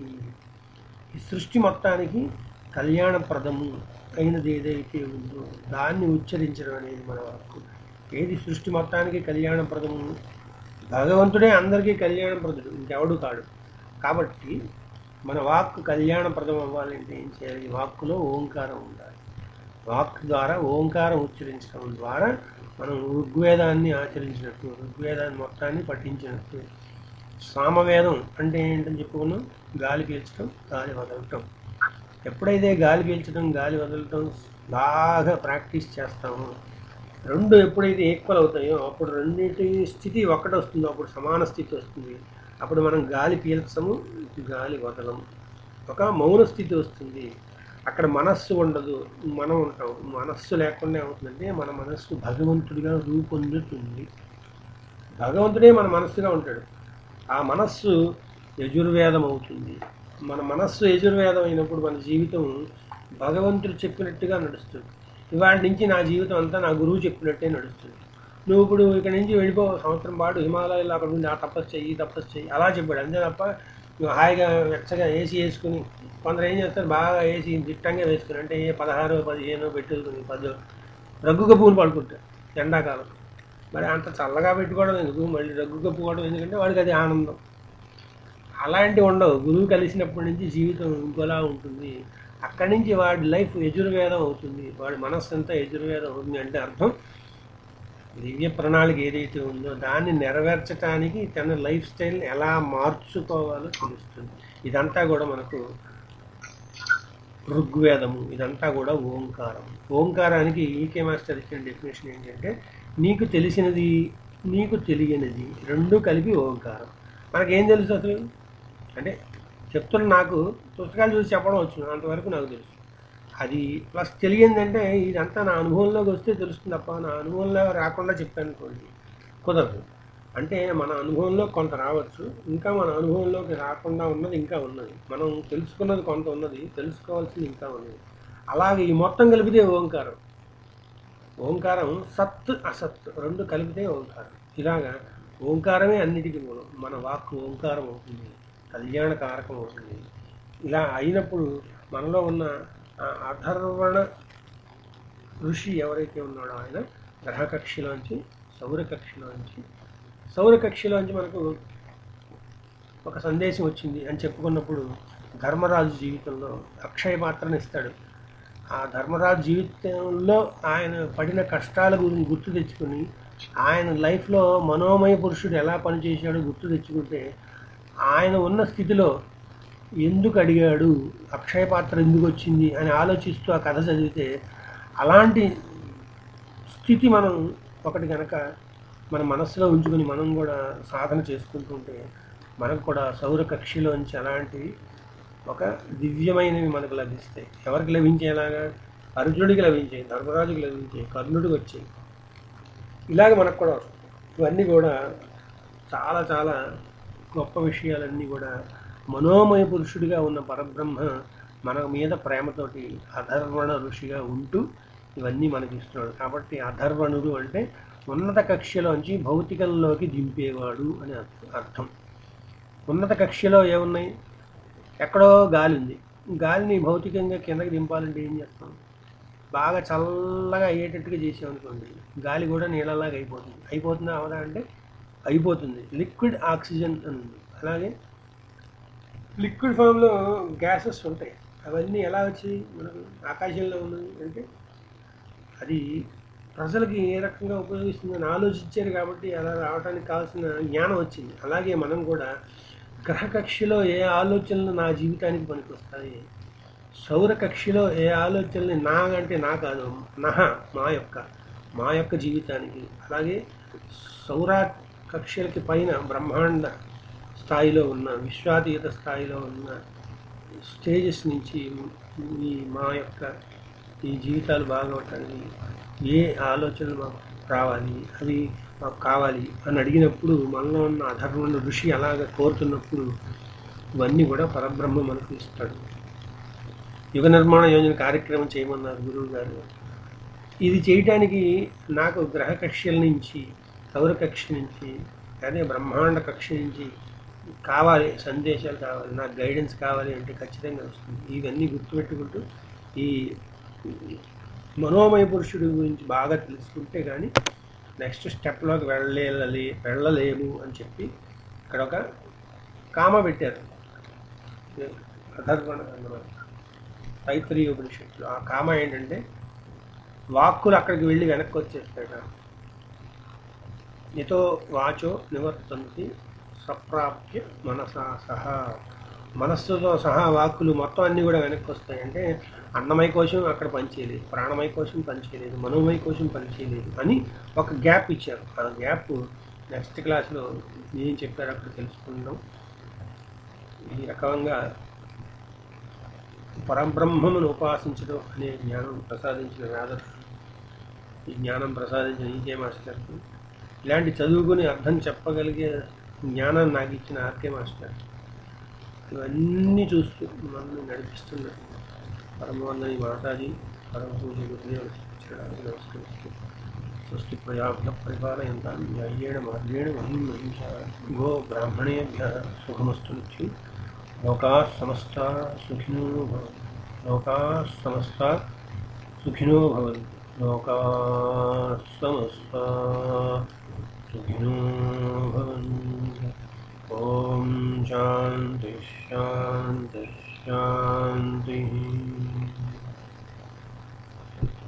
ఈ సృష్టి మొత్తానికి కళ్యాణప్రదము అయినది ఏదైతే ఉందో దాన్ని ఉచ్చరించడం అనేది మన హక్కు ఏది సృష్టి మొత్తానికి కళ్యాణప్రదము భగవంతుడే అందరికీ కళ్యాణప్రదుడు ఇంకెవడు కాడు కాబట్టి మన వాక్కు కళ్యాణప్రదం అవ్వాలంటే ఏం చేయాలి వాక్కులో ఓంకారం ఉండాలి వాక్ ద్వారా ఓంకారం ఉచ్చరించడం ద్వారా మనం ఋగ్వేదాన్ని ఆచరించినట్టు ఋగ్వేదాన్ని మొత్తాన్ని పఠించినట్టు సామవేదం అంటే ఏంటని చెప్పుకున్నాం గాలి పీల్చడం గాలి వదలటం ఎప్పుడైతే గాలి పీల్చడం గాలి వదలటం బాగా ప్రాక్టీస్ చేస్తామో రెండు ఎప్పుడైతే ఈక్వల్ అవుతాయో అప్పుడు రెండింటి స్థితి ఒకటి వస్తుందో అప్పుడు సమాన స్థితి వస్తుంది అప్పుడు మనం గాలి పీల్చము గాలి వదలము ఒక మౌన స్థితి వస్తుంది అక్కడ మనస్సు ఉండదు మనం ఉంటాం మనస్సు లేకుండా ఏమవుతుందంటే మన మనస్సు భగవంతుడిగా రూపొందుతుంది భగవంతుడే మన మనస్సుగా ఉంటాడు ఆ మనస్సు యజుర్వేదం అవుతుంది మన మనస్సు యజుర్వేదం అయినప్పుడు మన జీవితం భగవంతుడు చెప్పినట్టుగా నడుస్తుంది ఇవాటి నుంచి నా జీవితం అంతా నా గురువు చెప్పినట్టే నడుస్తుంది నువ్వు ఇప్పుడు ఇక్కడ నుంచి వెళ్ళిపో సంవత్సరం పాటు హిమాలయాల్లో అక్కడ ఉండి ఆ తపస్సు చెయ్యి ఈ తపస్సు చెయ్యి అలా చెప్పాడు అంతే తప్ప నువ్వు హాయిగా వెచ్చగా ఏసీ వేసుకుని కొందరు ఏం చేస్తారు బాగా ఏసీ దిట్టంగా వేసుకుని అంటే ఏ పదహారు పదిహేను పెట్టుకుని పది రగ్గుగా పూలు పడుకుంటారు ఎండాకాలం మరి అంత చల్లగా పెట్టుకోవడం ఎందుకు మళ్ళీ రగ్గు కప్పుకోవడం ఎందుకంటే వాడికి అది ఆనందం అలాంటివి ఉండవు గురువు కలిసినప్పటి నుంచి జీవితం ఇంకోలా ఉంటుంది అక్కడి నుంచి వాడి లైఫ్ యజుర్వేదం అవుతుంది వాడి మనస్సు అంతా యజుర్వేదం అవుతుంది అంటే అర్థం దివ్య ప్రణాళిక ఏదైతే ఉందో దాన్ని నెరవేర్చడానికి తన లైఫ్ స్టైల్ని ఎలా మార్చుకోవాలో తెలుస్తుంది ఇదంతా కూడా మనకు ఋగ్వేదము ఇదంతా కూడా ఓంకారం ఓంకారానికి ఈకే మాస్టర్ ఇచ్చిన డెఫినేషన్ ఏంటంటే నీకు తెలిసినది నీకు తెలియనిది రెండు కలిపి ఓంకారం మనకేం తెలుసు అసలు అంటే చెప్తున్న నాకు పుస్తకాలు చూసి చెప్పడం వచ్చు అంతవరకు నాకు తెలుసు అది ప్లస్ తెలియందంటే ఇదంతా నా అనుభవంలోకి వస్తే తెలుస్తుంది తప్ప నా అనుభవంలో రాకుండా చెప్పాను అనుకోండి కుదరదు అంటే మన అనుభవంలో కొంత రావచ్చు ఇంకా మన అనుభవంలోకి రాకుండా ఉన్నది ఇంకా ఉన్నది మనం తెలుసుకున్నది కొంత ఉన్నది తెలుసుకోవాల్సింది ఇంకా ఉన్నది అలాగే ఈ మొత్తం కలిపితే ఓంకారం ఓంకారం సత్ అసత్ రెండు కలిపితే ఓంకారం ఇలాగా ఓంకారమే అన్నిటికీ మూలం మన వాక్కు ఓంకారం అవుతుంది కళ్యాణ కారకం అవుతుంది ఇలా అయినప్పుడు మనలో ఉన్న ఆ అధర్వణ ఋషి ఎవరైతే ఉన్నాడో ఆయన గ్రహకక్షిలోంచి సౌరకక్షిలోంచి సౌరకక్షిలోంచి మనకు ఒక సందేశం వచ్చింది అని చెప్పుకున్నప్పుడు ధర్మరాజు జీవితంలో అక్షయ పాత్రను ఇస్తాడు ఆ ధర్మరాజు జీవితంలో ఆయన పడిన కష్టాల గురించి గుర్తు తెచ్చుకొని ఆయన లైఫ్లో మనోమయ పురుషుడు ఎలా పనిచేశాడో గుర్తు తెచ్చుకుంటే ఆయన ఉన్న స్థితిలో ఎందుకు అడిగాడు అక్షయ పాత్ర ఎందుకు వచ్చింది అని ఆలోచిస్తూ ఆ కథ చదివితే అలాంటి స్థితి మనం ఒకటి కనుక మన మనసులో ఉంచుకొని మనం కూడా సాధన చేసుకుంటుంటే మనకు కూడా సౌర కక్షిలోంచి అలాంటి ఒక దివ్యమైనవి మనకు లభిస్తాయి ఎవరికి లభించేలాగా అర్జునుడికి లభించాయి ధర్మరాజుకి లభించాయి కర్ణుడికి వచ్చాయి ఇలాగ మనకు కూడా వస్తాయి ఇవన్నీ కూడా చాలా చాలా గొప్ప విషయాలన్నీ కూడా మనోమయ పురుషుడిగా ఉన్న పరబ్రహ్మ మన మీద ప్రేమతోటి అధర్వణ ఋషిగా ఉంటూ ఇవన్నీ మనకి ఇస్తున్నాడు కాబట్టి అధర్వణుడు అంటే ఉన్నత కక్షలోంచి భౌతికంలోకి దింపేవాడు అని అర్థ- అర్థం ఉన్నత కక్షలో ఏమున్నాయి ఎక్కడో గాలి ఉంది గాలిని భౌతికంగా కిందకి దింపాలంటే ఏం చేస్తాం బాగా చల్లగా అయ్యేటట్టుగా చేసామనుకోండి గాలి కూడా నీళ్ళలాగా అయిపోతుంది అయిపోతుందా అవదా అంటే అయిపోతుంది లిక్విడ్ ఆక్సిజన్ అని ఉంది అలాగే లిక్విడ్ ఫామ్లో గ్యాసెస్ ఉంటాయి అవన్నీ ఎలా వచ్చి మనకు ఆకాశంలో ఉన్నది అంటే అది ప్రజలకి ఏ రకంగా ఉపయోగిస్తుందని ఆలోచించారు కాబట్టి అలా రావడానికి కావాల్సిన జ్ఞానం వచ్చింది అలాగే మనం కూడా గ్రహ కక్షలో ఏ ఆలోచనలు నా జీవితానికి పనికొస్తాయి సౌర కక్షలో ఏ ఆలోచనల్ని నా అంటే నా కాదు నహ మా యొక్క మా యొక్క జీవితానికి అలాగే సౌర కక్షలకి పైన బ్రహ్మాండ స్థాయిలో ఉన్న విశ్వాతీత స్థాయిలో ఉన్న స్టేజెస్ నుంచి ఈ మా యొక్క ఈ జీవితాలు బాగవటానికి ఏ ఆలోచనలు మాకు రావాలి అవి మాకు కావాలి అని అడిగినప్పుడు మనలో ఉన్న అధర్మణ ఋషి అలాగ కోరుతున్నప్పుడు ఇవన్నీ కూడా పరబ్రహ్మ మనకు ఇస్తాడు యుగ నిర్మాణ యోజన కార్యక్రమం చేయమన్నారు గురువు గారు ఇది చేయటానికి నాకు గ్రహ కక్షల నుంచి సౌర కక్ష నుంచి అదే బ్రహ్మాండ కక్ష నుంచి కావాలి సందేశాలు కావాలి నాకు గైడెన్స్ కావాలి అంటే ఖచ్చితంగా వస్తుంది ఇవన్నీ గుర్తుపెట్టుకుంటూ ఈ మనోమయ పురుషుడి గురించి బాగా తెలుసుకుంటే కానీ నెక్స్ట్ స్టెప్లోకి వెళ్ళలే వెళ్ళలేము అని చెప్పి ఇక్కడ ఒక కామ పెట్టారు అధర్వణ అన్నమాట తైత్రీయ ఉపనిషత్తులు ఆ కామ ఏంటంటే వాక్కులు అక్కడికి వెళ్ళి వెనక్కి వచ్చేస్తాయి ఎతో వాచో నివర్తంతి సప్రాప్య మనసా సహా మనస్సుతో సహా వాక్కులు మొత్తం అన్నీ కూడా వెనక్కి వస్తాయి అంటే అన్నమయ కోశం అక్కడ పనిచేయలేదు ప్రాణమయ కోశం పనిచేయలేదు మనోమయ కోశం పనిచేయలేదు అని ఒక గ్యాప్ ఇచ్చారు ఆ గ్యాప్ నెక్స్ట్ క్లాస్లో ఏం చెప్పారో అక్కడ తెలుసుకుందాం ఈ రకంగా పరబ్రహ్మమును ఉపాసించడం అనే జ్ఞానం ప్రసాదించిన వేదర్శుడు ఈ జ్ఞానం ప్రసాదించిన ఈకే మాస్టర్కి ఇలాంటి చదువుకుని అర్థం చెప్పగలిగే జ్ఞానాన్ని నాకు ఇచ్చిన ఆర్కే మాస్టర్ ఇవన్నీ చూస్తూ మనల్ని నడిపిస్తున్న పరమవందని మాతాజీ పరమ పూజ గురుదేవుడు చరణాలకు నమస్కరిస్తూ స్వస్తి ప్రజాభ్య పరిపాలయంతాం న్యాయేణ మార్గేణ మహిం మహిష గో బ్రాహ్మణేభ్య సుఖమస్తు నిత్యం లోకా సమస్త సుఖినో భవంతు లోకా సమస్త సుఖినో భవంతు లోకా సమస్త सुखिनो भवन्तु ॐ शान्तिः शान्तिः शान्तिः